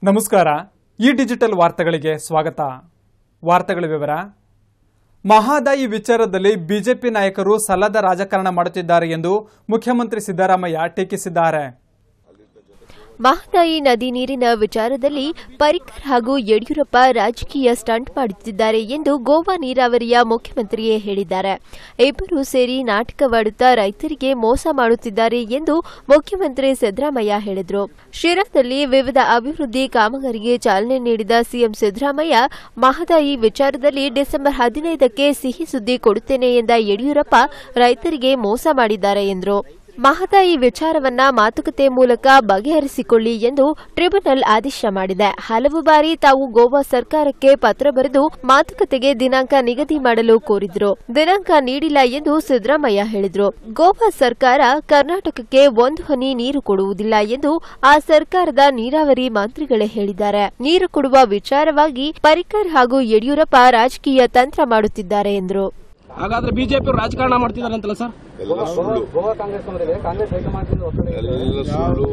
ನಮಸ್ಕಾರ ಈ ಡಿಜಿಟಲ್ ವಾರ್ತೆಗಳಿಗೆ ಸ್ವಾಗತ ವಾರ್ತೆಗಳ ವಿವರ ಮಹಾದಾಯಿ ವಿಚಾರದಲ್ಲಿ ಬಿಜೆಪಿ ನಾಯಕರು ಸಲ್ಲದ ರಾಜಕಾರಣ ಮಾಡುತ್ತಿದ್ದಾರೆ ಎಂದು ಮುಖ್ಯಮಂತ್ರಿ ಸಿದ್ದರಾಮಯ್ಯ ಟೀಕಿಸಿದ್ದಾರೆ ಮಹದಾಯಿ ನದಿ ನೀರಿನ ವಿಚಾರದಲ್ಲಿ ಪರಿಕ್ಕರ್ ಹಾಗೂ ಯಡಿಯೂರಪ್ಪ ರಾಜಕೀಯ ಸ್ಟಂಟ್ ಮಾಡುತ್ತಿದ್ದಾರೆ ಎಂದು ಗೋವಾ ನೀರಾವರಿಯ ಮುಖ್ಯಮಂತ್ರಿಯೇ ಹೇಳಿದ್ದಾರೆ ಇಬ್ಬರು ಸೇರಿ ನಾಟಕವಾಡುತ್ತಾ ರೈತರಿಗೆ ಮೋಸ ಮಾಡುತ್ತಿದ್ದಾರೆ ಎಂದು ಮುಖ್ಯಮಂತ್ರಿ ಸಿದ್ದರಾಮಯ್ಯ ಹೇಳಿದರು ಶಿರಾದಲ್ಲಿ ವಿವಿಧ ಅಭಿವೃದ್ಧಿ ಕಾಮಗಾರಿಗೆ ಚಾಲನೆ ನೀಡಿದ ಸಿಎಂ ಸಿದ್ದರಾಮಯ್ಯ ಮಹದಾಯಿ ವಿಚಾರದಲ್ಲಿ ಡಿಸೆಂಬರ್ ಹದಿನೈದಕ್ಕೆ ಸಿಹಿ ಸುದ್ದಿ ಕೊಡುತ್ತೇನೆ ಎಂದ ಯಡಿಯೂರಪ್ಪ ರೈತರಿಗೆ ಮೋಸ ಮಾಡಿದ್ದಾರೆ ಎಂದರು ಮಹದಾಯಿ ವಿಚಾರವನ್ನ ಮಾತುಕತೆ ಮೂಲಕ ಬಗೆಹರಿಸಿಕೊಳ್ಳಿ ಎಂದು ಟ್ರಿಬ್ಯುನಲ್ ಆದೇಶ ಮಾಡಿದೆ ಹಲವು ಬಾರಿ ತಾವು ಗೋವಾ ಸರ್ಕಾರಕ್ಕೆ ಪತ್ರ ಬರೆದು ಮಾತುಕತೆಗೆ ದಿನಾಂಕ ನಿಗದಿ ಮಾಡಲು ಕೋರಿದ್ರು ದಿನಾಂಕ ನೀಡಿಲ್ಲ ಎಂದು ಸಿದ್ದರಾಮಯ್ಯ ಹೇಳಿದ್ರು ಗೋವಾ ಸರ್ಕಾರ ಕರ್ನಾಟಕಕ್ಕೆ ಒಂದು ಹನಿ ನೀರು ಕೊಡುವುದಿಲ್ಲ ಎಂದು ಆ ಸರ್ಕಾರದ ನೀರಾವರಿ ಮಂತ್ರಿಗಳೇ ಹೇಳಿದ್ದಾರೆ ನೀರು ಕೊಡುವ ವಿಚಾರವಾಗಿ ಪರಿಕ್ಕರ್ ಹಾಗೂ ಯಡಿಯೂರಪ್ಪ ರಾಜಕೀಯ ತಂತ್ರ ಮಾಡುತ್ತಿದ್ದಾರೆ ಎಂದರು ಹಾಗಾದ್ರೆ ಬಿಜೆಪಿ ರಾಜಕಾರಣ ಮಾಡ್ತಿದ್ದಾರೆ ಅಂತಲ್ಲ ಸರ್ ಎಲ್ಲ ಸುಳ್ಳು ಗೋವಾ ಕಾಂಗ್ರೆಸ್ ಬಂದಿದೆ ಕಾಂಗ್ರೆಸ್ ಹೈಕಮಾಂಡ್ ಒತ್ತಡ ಎಲ್ಲ ಸುಳ್ಳು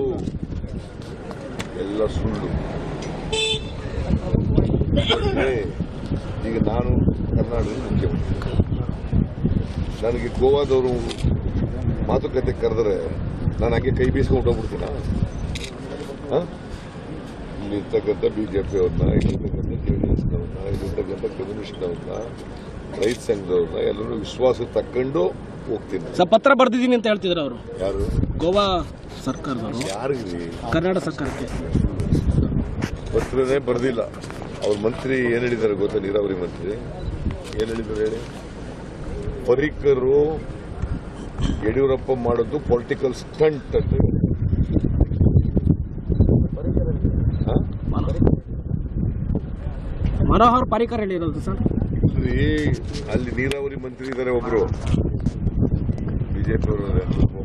ಎಲ್ಲ ಸುಳ್ಳು ಮತ್ತೆ ಈಗ ನಾನು ಕರ್ನಾಟಕದ ಮುಖ್ಯಮಂತ್ರಿ ನನಗೆ ಗೋವಾದವರು ಮಾತುಕತೆ ಕರೆದ್ರೆ ನಾನು ಹಾಗೆ ಕೈ ಬೀಸ್ಕೊಂಡು ಹೋಗ್ಬಿಡ್ತೀನ ಇಲ್ಲಿರ್ತಕ್ಕಂಥ ಬಿಜೆಪಿ ಅವ್ರನ್ನ ಇಲ್ಲಿರ್ತಕ್ಕಂಥ ಜೆ ಡಿ ಎಸ್ನವ್ರನ್ನ ಇಲ್ಲಿರ್ತಕ್ಕಂಥ ಕಮ್ಯುನಿಸ್ಟ್ನವ್ರನ್ನ ರೈತ ಸಂಘದವ್ರನ್ನ ಎಲ್ಲರೂ ವಿಶ್ವಾಸ ತಕ್ಕೊಂಡು ಹೋಗ್ತೀನಿ ಸರ್ ಪತ್ರ ಬರ್ದಿದ್ದೀನಿ ಅಂತ ಹೇಳ್ತಿದ್ರು ಅವರು ಯಾರು ಗೋವಾ ಸರ್ಕಾರದವರು ಯಾರಿಗ್ರಿ ಕರ್ನಾಟಕ ಸರ್ಕಾರಕ್ಕೆ ಪತ್ರನೇ ಬರೆದಿಲ್ಲ ಅವ್ರ ಮಂತ್ರಿ ಏನ್ ಹೇಳಿದ್ದಾರೆ ಗೊತ್ತಾ ನೀರಾವರಿ ಮಂತ್ರಿ ಏನ್ ಹೇಳಿದ್ದಾರೆ ಹೇಳಿ ಪರಿಕರು ಯಡಿಯೂರಪ್ಪ ಮಾಡೋದು ಪೊಲಿಟಿಕಲ್ ಸ್ಟಂಟ್ ಅಂತ ಹೇಳಿದ್ದಾರೆ. ಹಾ? ಮನೋಹರ್ ಪಾರಿಕರ್ ಹೇಳಿರೋದು ಸರ್ ಇಲ್ರಿ, ಅಲ್ಲಿ ನೀರಾವರಿ ಮಂತ್ರಿ ಇದ್ದಾರೆ ಒಬ್ರು ಬಿಜೆಪಿ ಅವರು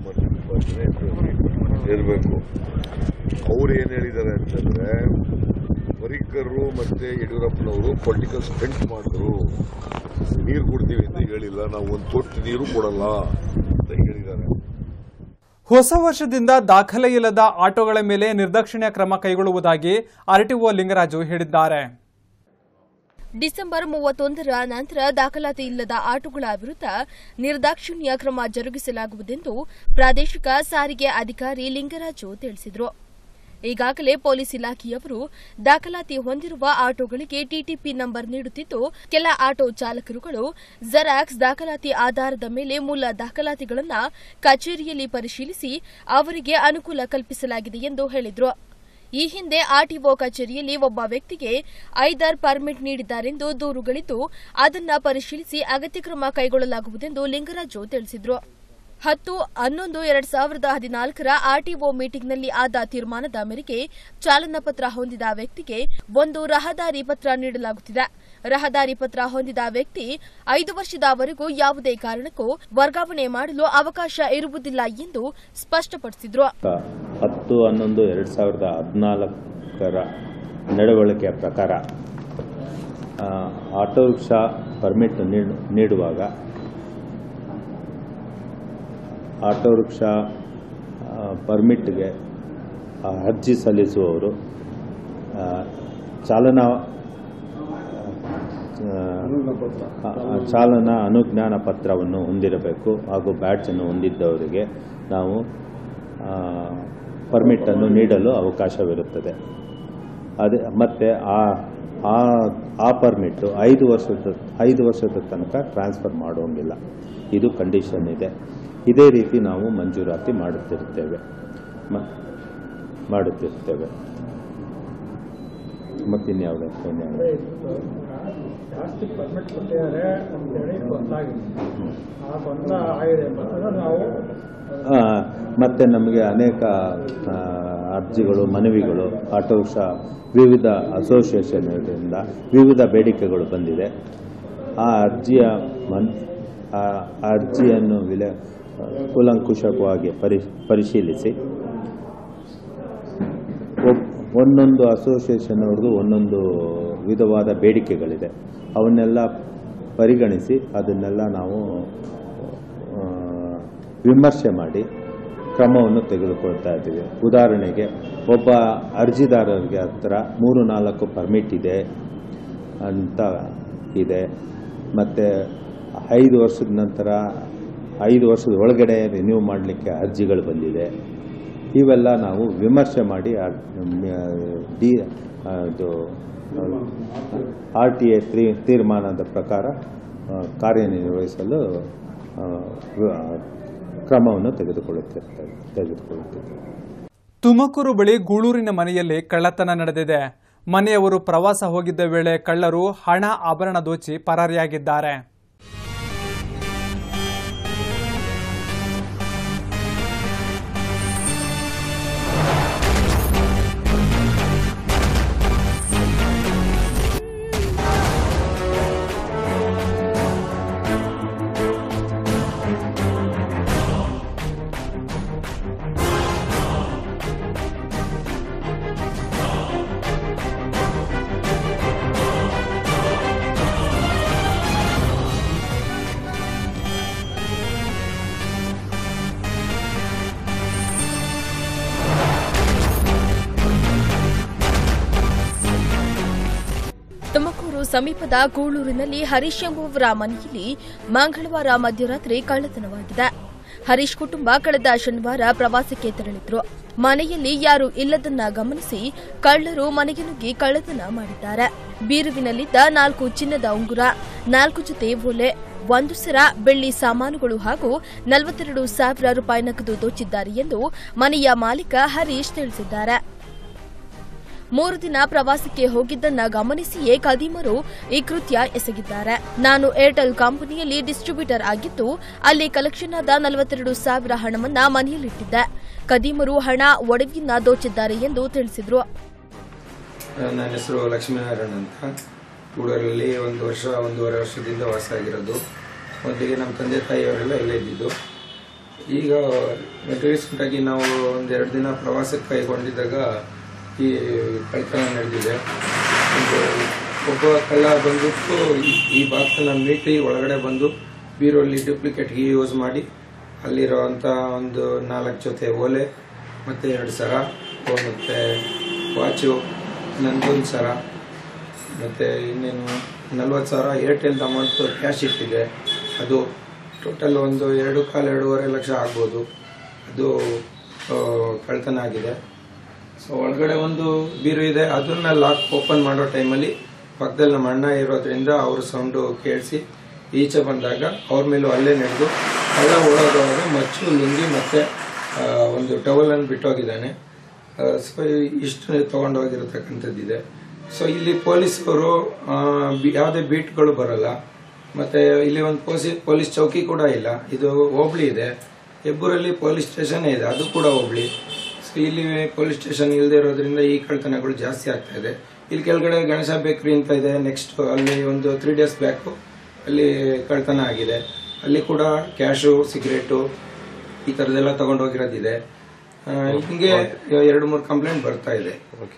ಇರಬೇಕು ಅವ್ರು ಏನ್ ಹೇಳಿದ್ದಾರೆ ಅಂತಂದ್ರೆ ಪರಿಕರು ಮತ್ತೆ ಯಡಿಯೂರಪ್ಪನವರು ಪೊಲಿಟಿಕಲ್ ಸ್ಟಂಟ್ ಮಾಡಿದ್ರು ನೀರು ಕೊಡ್ತೀವಿ ಅಂತ ಹೇಳಿಲ್ಲ ನಾವು ಒಂದು ತೊಟ್ಟು ನೀರು ಕೊಡಲ್ಲ ಅಂತ ಹೇಳಿದ್ದಾರೆ ಹೊಸ ವರ್ಷದಿಂದ ದಾಖಲೆ ಇಲ್ಲದ ಆಟೋಗಳ ಮೇಲೆ ನಿರ್ದಾಕ್ಷಿಣ್ಯ ಕ್ರಮ ಕೈಗೊಳ್ಳುವುದಾಗಿ ಆರ್ಟಿಒ ಲಿಂಗರಾಜು ಹೇಳಿದ್ದಾರೆ ಡಿಸೆಂಬರ್ ಮೂವತ್ತೊಂದರ ನಂತರ ದಾಖಲಾತಿ ಇಲ್ಲದ ಆಟೋಗಳ ವಿರುದ್ಧ ನಿರ್ದಾಕ್ಷಿಣ್ಯ ಕ್ರಮ ಜರುಗಿಸಲಾಗುವುದೆಂದು ಪ್ರಾದೇಶಿಕ ಸಾರಿಗೆ ಅಧಿಕಾರಿ ಲಿಂಗರಾಜು ತಿಳಿಸಿದರು ಈಗಾಗಲೇ ಪೊಲೀಸ್ ಇಲಾಖೆಯವರು ದಾಖಲಾತಿ ಹೊಂದಿರುವ ಆಟೋಗಳಿಗೆ ಟಿಟಿಪಿ ನಂಬರ್ ನೀಡುತ್ತಿದ್ದು ಕೆಲ ಆಟೋ ಚಾಲಕರುಗಳು ಜೆರಾಕ್ಸ್ ದಾಖಲಾತಿ ಆಧಾರದ ಮೇಲೆ ಮೂಲ ದಾಖಲಾತಿಗಳನ್ನು ಕಚೇರಿಯಲ್ಲಿ ಪರಿಶೀಲಿಸಿ ಅವರಿಗೆ ಅನುಕೂಲ ಕಲ್ಪಿಸಲಾಗಿದೆ ಎಂದು ಹೇಳಿದರು ಈ ಹಿಂದೆ ಆರ್ಟಿಒ ಕಚೇರಿಯಲ್ಲಿ ಒಬ್ಬ ವ್ಯಕ್ತಿಗೆ ಐದಾರ್ ಪರ್ಮಿಟ್ ನೀಡಿದ್ದಾರೆಂದು ದೂರುಗಳಿದ್ದು ಅದನ್ನ ಪರಿಶೀಲಿಸಿ ಅಗತ್ಯ ಕ್ರಮ ಕೈಗೊಳ್ಳಲಾಗುವುದೆಂದು ಲಿಂಗರಾಜು ತಿಳಿಸಿದರು ಹತ್ತು ಹನ್ನೊಂದು ಎರಡ್ ಸಾವಿರದ ಹದಿನಾಲ್ಕರ ಆರ್ಟಿಒ ಮೀಟಿಂಗ್ನಲ್ಲಿ ಆದ ತೀರ್ಮಾನದ ಮೇರೆಗೆ ಚಾಲನಾ ಪತ್ರ ಹೊಂದಿದ ವ್ಯಕ್ತಿಗೆ ಒಂದು ರಹದಾರಿ ಪತ್ರ ನೀಡಲಾಗುತ್ತಿದೆ ರಹದಾರಿ ಪತ್ರ ಹೊಂದಿದ ವ್ಯಕ್ತಿ ಐದು ವರ್ಷದವರೆಗೂ ಯಾವುದೇ ಕಾರಣಕ್ಕೂ ವರ್ಗಾವಣೆ ಮಾಡಲು ಅವಕಾಶ ಇರುವುದಿಲ್ಲ ಎಂದು ಸ್ಪಷ್ಟಪಡಿಸಿದರು ಹತ್ತು ಹನ್ನೊಂದು ಎರಡು ಸಾವಿರದ ಹದಿನಾಲ್ಕರ ನಡವಳಿಕೆಯ ಪ್ರಕಾರ ಆ, ಆಟೋ ರಿಕ್ಷಾ ಪರ್ಮಿಟ್ ನೀಡು- ನೀಡುವಾಗ ಆಟೋ ರಿಕ್ಷಾ ಆ, ಪರ್ಮಿಟ್ಗೆ ಆ, ಅರ್ಜಿ ಸಲ್ಲಿಸುವವರು ಆ, ಚಾಲನಾ ಆ, ಆ, ಚಾಲನಾ ಅನುಜ್ಞಾನ ಪತ್ರವನ್ನು ಹೊಂದಿರಬೇಕು ಹಾಗೂ ಬ್ಯಾಡ್ಜನ್ನು ಹೊಂದಿದ್ದವರಿಗೆ ನಾವು ಪರ್ಮಿಟನ್ನು ನೀಡಲು ಅವಕಾಶವಿರುತ್ತದೆ ಅದೇ ಮತ್ತು ಆ ಆ ಆ ಪರ್ಮಿಟ್ಟು ಐದು ವರ್ಷದ ಐದು ವರ್ಷದ ತನಕ ಟ್ರಾನ್ಸ್ಫರ್ ಮಾಡುವಂಗಿಲ್ಲ ಇದು ಕಂಡೀಷನ್ ಇದೆ ಇದೇ ರೀತಿ ನಾವು ಮಂಜೂರಾತಿ ಮಾಡುತ್ತಿರುತ್ತೇವೆ ಮ- ಮಾಡುತ್ತಿರ್ತೇವೆ ಮತ್ತಿನ್ಯಾವುದೇ ಇನ್ಯಾವುದೇ ಜಾಸ್ತಿ ಪರ್ಮಿಟ್ ಕೊಟ್ಟಿದ್ದಾರೆ ಅಂತೇಳಿ ಗೊತ್ತಾಗಿದೆ ಆ ಗೊಂದಲ ಆಗಿದೆ ಅದನ್ನು ನಾವು ಆ, ಮತ್ತೆ ನಮಗೆ ಅನೇಕ ಆ, ಅರ್ಜಿಗಳು ಮನವಿಗಳು ಆಟೋ ರಿಕ್ಷಾ ವಿವಿಧ ಅಸೋಸಿಯೇಷನ್ಗಳಿಂದ ವಿವಿಧ ಬೇಡಿಕೆಗಳು ಬಂದಿದೆ ಆ ಅರ್ಜಿಯ ಮನ್ ಆ ಅರ್ಜಿಯನ್ನು ವಿಲೆ ಕೂಲಂಕುಷವಾಗಿ ಪರಿ ಪರಿಶೀಲಿಸಿ ಒಬ್- ಒಂದೊಂದು ಅಸೋಸಿಯೇಷನ್ ಅವ್ರದ್ದು ಒಂದೊಂದು ವಿಧವಾದ ಬೇಡಿಕೆಗಳಿದೆ ಅವನ್ನೆಲ್ಲ ಪರಿಗಣಿಸಿ ಅದನ್ನೆಲ್ಲ ನಾವು ಆ, ವಿಮರ್ಶೆ ಮಾಡಿ ಕ್ರಮವನ್ನು ತೆಗೆದುಕೊಳ್ತಾ ಇದ್ದೀವಿ ಉದಾಹರಣೆಗೆ ಒಬ್ಬ ಅರ್ಜಿದಾರರಿಗೆ ಹತ್ರ ಮೂರು ನಾಲ್ಕು ಪರ್ಮಿಟ್ ಇದೆ ಅಂತ ಇದೆ ಮತ್ತು ಐದು ವರ್ಷದ ನಂತರ ಐದು ವರ್ಷದ ಒಳಗಡೆ ರಿನ್ಯೂ ಮಾಡಲಿಕ್ಕೆ ಅರ್ಜಿಗಳು ಬಂದಿದೆ ಇವೆಲ್ಲ ನಾವು ವಿಮರ್ಶೆ ಮಾಡಿ ಆ- ಡಿ ಅದು ಆರ್ ಟಿ ಎ ತೀರ್ಮಾನದ ಪ್ರಕಾರ ಆ, ಕಾರ್ಯನಿರ್ವಹಿಸಲು ಆ, ವ- ಕ್ರಮವನ್ನು ತೆಗೆದುಕೊಳ್ಳುತ್ತಿರ್ತೇವೆ ತೆಗೆದುಕೊಳ್ಳುತ್ತಿದ್ದೇವೆ ತುಮಕೂರು ಬಳಿ ಗೂಳೂರಿನ ಮನೆಯಲ್ಲಿ ಕಳ್ಳತನ ನಡೆದಿದೆ ಮನೆಯವರು ಪ್ರವಾಸ ಹೋಗಿದ್ದ ವೇಳೆ ಕಳ್ಳರು ಹಣ ಆಭರಣ ದೋಚಿ ಪರಾರಿಯಾಗಿದ್ದಾರೆ ತುಮಕೂರು ಸಮೀಪದ ಗೂಳೂರಿನಲ್ಲಿ ಹರೀಶ್ ಎಂಬುವವರ ಮನೆಯಲ್ಲಿ ಮಂಗಳವಾರ ಮಧ್ಯರಾತ್ರಿ ಕಳ್ಳತನವಾಗಿದೆ ಹರೀಶ್ ಕುಟುಂಬ ಕಳೆದ ಶನಿವಾರ ಪ್ರವಾಸಕ್ಕೆ ತೆರಳಿದ್ರು ಮನೆಯಲ್ಲಿ ಯಾರೂ ಇಲ್ಲದನ್ನ ಗಮನಿಸಿ ಕಳ್ಳರು ಮನೆಗೆ ನುಗ್ಗಿ ಕಳ್ಳತನ ಮಾಡಿದ್ದಾರೆ ಬೀರುವಿನಲ್ಲಿದ್ದ ನಾಲ್ಕು ಚಿನ್ನದ ಉಂಗುರ ನಾಲ್ಕು ಜೊತೆ ಓಲೆ ಒಂದು ಸರ ಬೆಳ್ಳಿ ಸಾಮಾನುಗಳು ಹಾಗೂ ನಲವತ್ತೆರಡು ಸಾವಿರ ರೂಪಾಯಿ ನಗದು ದೋಚಿದ್ದಾರೆ ಎಂದು ಮನೆಯ ಮಾಲೀಕ ಹರೀಶ್ ತಿಳಿಸಿದ್ದಾರೆ ಮೂರು ದಿನ ಪ್ರವಾಸಕ್ಕೆ ಹೋಗಿದ್ದನ್ನ ಗಮನಿಸಿಯೇ ಖದೀಮರು ಈ ಕೃತ್ಯ ಎಸಗಿದ್ದಾರೆ ನಾನು ಏರ್ಟೆಲ್ ಕಂಪನಿಯಲ್ಲಿ ಡಿಸ್ಟ್ರಿಬ್ಯೂಟರ್ ಆಗಿದ್ದು ಅಲ್ಲಿ ಕಲೆಕ್ಷನ್ ಆದ ನಲವತ್ತೆರಡು ಸಾವಿರ ಹಣವನ್ನ ಮನೆಯಲ್ಲಿಟ್ಟಿದ್ದೆ ಖದೀಮರು ಹಣ ಒಡವೆಯನ್ನ ದೋಚಿದ್ದಾರೆ ಎಂದು ತಿಳಿಸಿದ್ರು ನನ್ನ ಹೆಸರು ಲಕ್ಷ್ಮೀನಾರಾಯಣ ಅಂತ ಗೂಡೂರಲ್ಲಿ ಒಂದು ವರ್ಷ ಒಂದೂವರೆ ವರ್ಷದಿಂದ ವಾಸ ಆಗಿರೋದು ಮೊದಲಿಗೆ ನಮ್ಮ ತಂದೆ ತಾಯಿಯವರೆಲ್ಲ ಇಲ್ಲೇ ಇದ್ದಿದ್ದು ಈಗ ರೀಸೆಂಟಾಗಿ ನಾವು ಒಂದೆರಡು ದಿನ ಪ್ರವಾಸಕ್ಕೆ ಕೈಗೊಂಡಿದ್ದಾಗ ಈ ಕಳ್ತನ ನಡೆದಿದೆ ಒಂದು ಒಬ್ಬ ಕಳ್ಳ ಬಂದ್ಬಿಟ್ಟು ಈ- ಈ ಬಾಕ್ಸನ್ನ ಮೀಟಿ ಒಳಗಡೆ ಬಂದು ಬೀರಲ್ಲಿ ಡೂಪ್ಲಿಕೇಟ್ಗೆ ಯೂಸ್ ಮಾಡಿ ಅಲ್ಲಿರೋವಂಥ ಒಂದು ನಾಲ್ಕು ಜೊತೆ ಓಲೆ ಮತ್ತು ಎರಡು ಸರ ಮತ್ತು ವಾಚು ನಂದೊಂದು ಸರ ಮತ್ತು ಇನ್ನೇನು ನಲ್ವತ್ತು ಸಾವಿರ ಏರ್ಟೆಲ್ ಅಮೌಂಟ್ ಕ್ಯಾಶ್ ಇಟ್ಟಿದೆ ಅದು ಟೋಟಲ್ ಒಂದು ಎರಡು ಕಾಲು ಎರಡೂವರೆ ಲಕ್ಷ ಆಗ್ಬೋದು ಅದು ಆ, ಕಳ್ತನ ಆಗಿದೆ ಸೊ ಒಳಗಡೆ ಒಂದು ಬೀರು ಇದೆ ಅದನ್ನ ಲಾಕ್ ಓಪನ್ ಮಾಡೋ ಟೈಮಲ್ಲಿ ಪಕ್ಕದಲ್ಲಿ ನಮ್ಮ ಅಣ್ಣ ಇರೋದ್ರಿಂದ ಅವ್ರ ಸೌಂಡು ಕೇಳಿಸಿ ಈಚೆ ಬಂದಾಗ ಅವ್ರ ಮೇಲೂ ಅಲ್ಲೇ ನಡೆದು ಕಳ್ಳ ಓಡೋದೊಳಗ ಮಚ್ಚು ಲುಂಗಿ ಮತ್ತೆ ಆ, ಒಂದು ಟವಲನ್ನು ಬಿಟ್ಟೋಗಿದ್ದಾನೆ ಸೊ ಇಷ್ಟು ತಗೊಂಡೋಗಿರತಕ್ಕಂಥದ್ದಿದೆ ಸೊ ಇಲ್ಲಿ ಪೊಲೀಸರು ಯಾವುದೇ ಬೀಟ್ಗಳು ಬರಲ್ಲ ಮತ್ತೆ ಇಲ್ಲಿ ಒಂದು ಪೋಸಿ ಪೊಲೀಸ್ ಚೌಕಿ ಕೂಡ ಇಲ್ಲ ಇದು ಹೋಬಳಿ ಇದೆ ಹೆಬ್ಬೂರಲ್ಲಿ ಪೊಲೀಸ್ ಸ್ಟೇಷನ್ ಇದೆ ಅದು ಕೂಡ ಹೋಬಳಿ ಸೊ ಇಲ್ಲಿ ಪೊಲೀಸ್ ಸ್ಟೇಷನ್ ಇಲ್ಲದೆ ಇರೋದ್ರಿಂದ ಈ ಕಳ್ತನಗಳು ಜಾಸ್ತಿ ಆಗ್ತಾ ಇದೆ ಇಲ್ಲಿ ಕೆಳಗಡೆ ಗಣೇಶ ಬೇಕ್ರಿ ಅಂತ ಇದೆ ನೆಕ್ಸ್ಟ್ ಅಲ್ಲಿ ಒಂದು ತ್ರೀ ಡೇಸ್ ಬ್ಯಾಕು ಅಲ್ಲಿ ಕಳ್ತನ ಆಗಿದೆ ಅಲ್ಲಿ ಕೂಡ ಕ್ಯಾಶು ಸಿಗರೇಟು ಈ ಥರದ್ದೆಲ್ಲ ತಗೊಂಡೋಗಿರೋದಿದೆ ಆ, ಹಿಂಗೆ ಎರಡು ಮೂರು ಕಂಪ್ಲೇಂಟ್ ಬರ್ತಾ ಇದೆ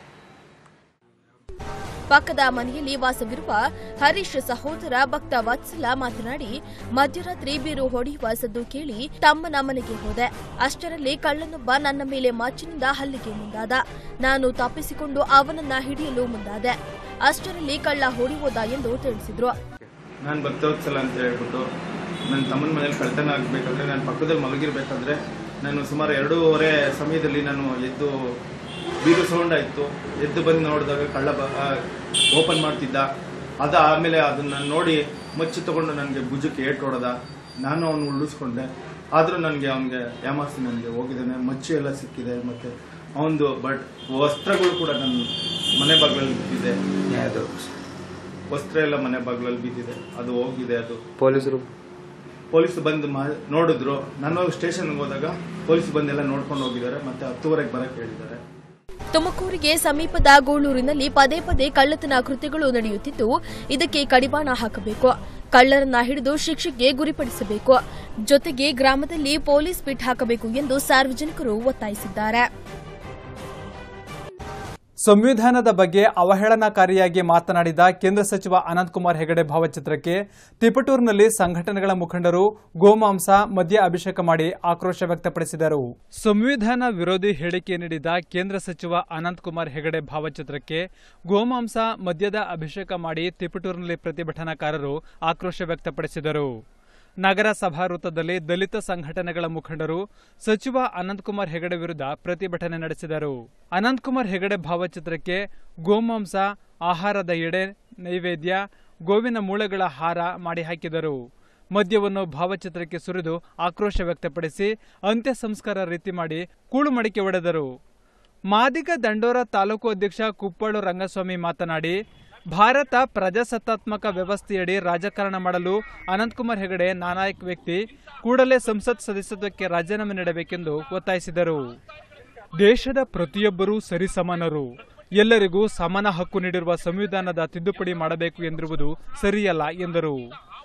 ಪಕ್ಕದ ಮನೆಯಲ್ಲಿ ವಾಸವಿರುವ ಹರೀಶ್ ಸಹೋದರ ಭಕ್ತ ವತ್ಸಲ ಮಾತನಾಡಿ ಮಧ್ಯರಾತ್ರಿ ಬೀರು ಹೊಡೆಯುವ ಸದ್ದು ಕೇಳಿ ತಮ್ಮನ ಮನೆಗೆ ಹೋದೆ ಅಷ್ಟರಲ್ಲಿ ಕಳ್ಳನೊಬ್ಬ ನನ್ನ ಮೇಲೆ ಮಾಚಿನಿಂದ ಹಲ್ಲಿಗೆ ಮುಂದಾದ ನಾನು ತಪ್ಪಿಸಿಕೊಂಡು ಅವನನ್ನ ಹಿಡಿಯಲು ಮುಂದಾದೆ ಅಷ್ಟರಲ್ಲಿ ಕಳ್ಳ ಹೊಡೆಯುವುದ ಎಂದು ತಿಳಿಸಿದ್ರು ನಾನು ಭಕ್ತವತ್ಸಲ ಅಂತ ಹೇಳ್ಬಿಟ್ಟು ನನ್ನ ತಮ್ಮನ ಮನೇಲಿ ಕಳ್ತನ ಆಗಬೇಕಾದ್ರೆ ನಾನು ಪಕ್ಕದಲ್ಲಿ ಮಲಗಿರ್ಬೇಕಾದ್ರೆ ನಾನು ಸುಮಾರು ಎರಡೂವರೆ ಸಮಯದಲ್ಲಿ ನಾನು ಎದ್ದು ಬೀರು ಸೌಂಡ್ ಆಯಿತು ಎದ್ದು ಬಂದು ನೋಡಿದಾಗ ಕಳ್ಳ ಓಪನ್ ಮಾಡ್ತಿದ್ದ ಅದ ಆಮೇಲೆ ಅದನ್ನ ನೋಡಿ ಮಚ್ಚಿ ತಗೊಂಡು ನನಗೆ ಭುಜಕ್ಕೆ ಏಟ್ ಹೊಡೆದ ನಾನು ಅವನು ಉಳಿಸ್ಕೊಂಡೆ ಆದರೂ ನನಗೆ ಅವನಿಗೆ ಯಾಮಾಸಿ ನನಗೆ ಹೋಗಿದ್ದಾನೆ ಮಚ್ಚಿ ಎಲ್ಲ ಸಿಕ್ಕಿದೆ ಮತ್ತು ಅವನದು ಬಟ್ ವಸ್ತ್ರಗಳು ಕೂಡ ನನ್ನ ಮನೆ ಬಾಗಿಲಲ್ಲಿ ಬಿದ್ದಿದೆ ಅದು ವಸ್ತ್ರ ಎಲ್ಲ ಮನೆ ಬಾಗಿಲಲ್ಲಿ ಬಿದ್ದಿದೆ ಅದು ಹೋಗಿದೆ ಅದು ಪೊಲೀಸರು ಪೊಲೀಸ್ ಬಂದು ಮಾ- ನೋಡಿದ್ರು ನಾನು ಸ್ಟೇಷನ್ಗೆ ಹೋದಾಗ ಪೊಲೀಸ್ ಬಂದೆಲ್ಲ ನೋಡ್ಕೊಂಡು ಹೋಗಿದ್ದಾರೆ ಮತ್ತೆ ಹತ್ತುವರೆಗೆ ಬರಕ್ಕೆ ಹೇಳಿದ್ದಾರೆ ತುಮಕೂರಿಗೆ ಸಮೀಪದ ಗೂಳೂರಿನಲ್ಲಿ ಪದೇ ಪದೇ ಕಳ್ಳತನ ಕೃತ್ಯಗಳು ನಡೆಯುತ್ತಿದ್ದು ಇದಕ್ಕೆ ಕಡಿವಾಣ ಹಾಕಬೇಕು ಕಳ್ಳರನ್ನ ಹಿಡಿದು ಶಿಕ್ಷೆಗೆ ಗುರಿಪಡಿಸಬೇಕು ಜೊತೆಗೆ ಗ್ರಾಮದಲ್ಲಿ ಪೊಲೀಸ್ ಬಿಟ್ ಹಾಕಬೇಕು ಎಂದು ಸಾರ್ವಜನಿಕರು ಒತ್ತಾಯಿಸಿದ್ದಾರೆ ಸಂವಿಧಾನದ ಬಗ್ಗೆ ಅವಹೇಳನಕಾರಿಯಾಗಿ ಮಾತನಾಡಿದ ಕೇಂದ್ರ ಸಚಿವ ಅನಂತಕುಮಾರ್ ಹೆಗಡೆ ಭಾವಚಿತ್ರಕ್ಕೆ ತಿಪಟೂರಿನಲ್ಲಿ ಸಂಘಟನೆಗಳ ಮುಖಂಡರು ಗೋಮಾಂಸ ಮದ್ಯ ಅಭಿಷೇಕ ಮಾಡಿ ಆಕ್ರೋಶ ವ್ಯಕ್ತಪಡಿಸಿದರು ಸಂವಿಧಾನ ವಿರೋಧಿ ಹೇಳಿಕೆ ನೀಡಿದ ಕೇಂದ್ರ ಸಚಿವ ಅನಂತಕುಮಾರ್ ಹೆಗಡೆ ಭಾವಚಿತ್ರಕ್ಕೆ ಗೋಮಾಂಸ ಮದ್ಯದ ಅಭಿಷೇಕ ಮಾಡಿ ತಿಪಟೂರಿನಲ್ಲಿ ಪ್ರತಿಭಟನಾಕಾರರು ಆಕ್ರೋಶ ವ್ಯಕ್ತಪಡಿಸಿದರು ನಗರ ಸಭಾ ವೃತ್ತದಲ್ಲಿ ದಲಿತ ಸಂಘಟನೆಗಳ ಮುಖಂಡರು ಸಚಿವ ಅನಂತಕುಮಾರ್ ಹೆಗಡೆ ವಿರುದ್ಧ ಪ್ರತಿಭಟನೆ ನಡೆಸಿದರು ಅನಂತಕುಮಾರ್ ಹೆಗಡೆ ಭಾವಚಿತ್ರಕ್ಕೆ ಗೋಮಾಂಸ ಆಹಾರದ ಎಡೆ ನೈವೇದ್ಯ ಗೋವಿನ ಮೂಳೆಗಳ ಹಾರ ಮಾಡಿ ಹಾಕಿದರು ಮದ್ಯವನ್ನು ಭಾವಚಿತ್ರಕ್ಕೆ ಸುರಿದು ಆಕ್ರೋಶ ವ್ಯಕ್ತಪಡಿಸಿ ಅಂತ್ಯ ಸಂಸ್ಕಾರ ರೀತಿ ಮಾಡಿ ಕೂಳು ಮಡಿಕೆ ಒಡೆದರು ಮಾದಿಗ ದಂಡೋರ ತಾಲೂಕು ಅಧ್ಯಕ್ಷ ಕುಪ್ಪಳು ರಂಗಸ್ವಾಮಿ ಮಾತನಾಡಿ ಭಾರತ ಪ್ರಜಾಸತ್ತಾತ್ಮಕ ವ್ಯವಸ್ಥೆಯಡಿ ರಾಜಕಾರಣ ಮಾಡಲು ಅನಂತಕುಮಾರ್ ಹೆಗಡೆ ನಾನಾಯಕ್ ವ್ಯಕ್ತಿ ಕೂಡಲೇ ಸಂಸತ್ ಸದಸ್ಯತ್ವಕ್ಕೆ ರಾಜೀನಾಮೆ ನೀಡಬೇಕೆಂದು ಒತ್ತಾಯಿಸಿದರು ದೇಶದ ಪ್ರತಿಯೊಬ್ಬರೂ ಸರಿಸಮಾನರು ಎಲ್ಲರಿಗೂ ಸಮಾನ ಹಕ್ಕು ನೀಡಿರುವ ಸಂವಿಧಾನದ ತಿದ್ದುಪಡಿ ಮಾಡಬೇಕು ಎಂದಿರುವುದು ಸರಿಯಲ್ಲ ಎಂದರು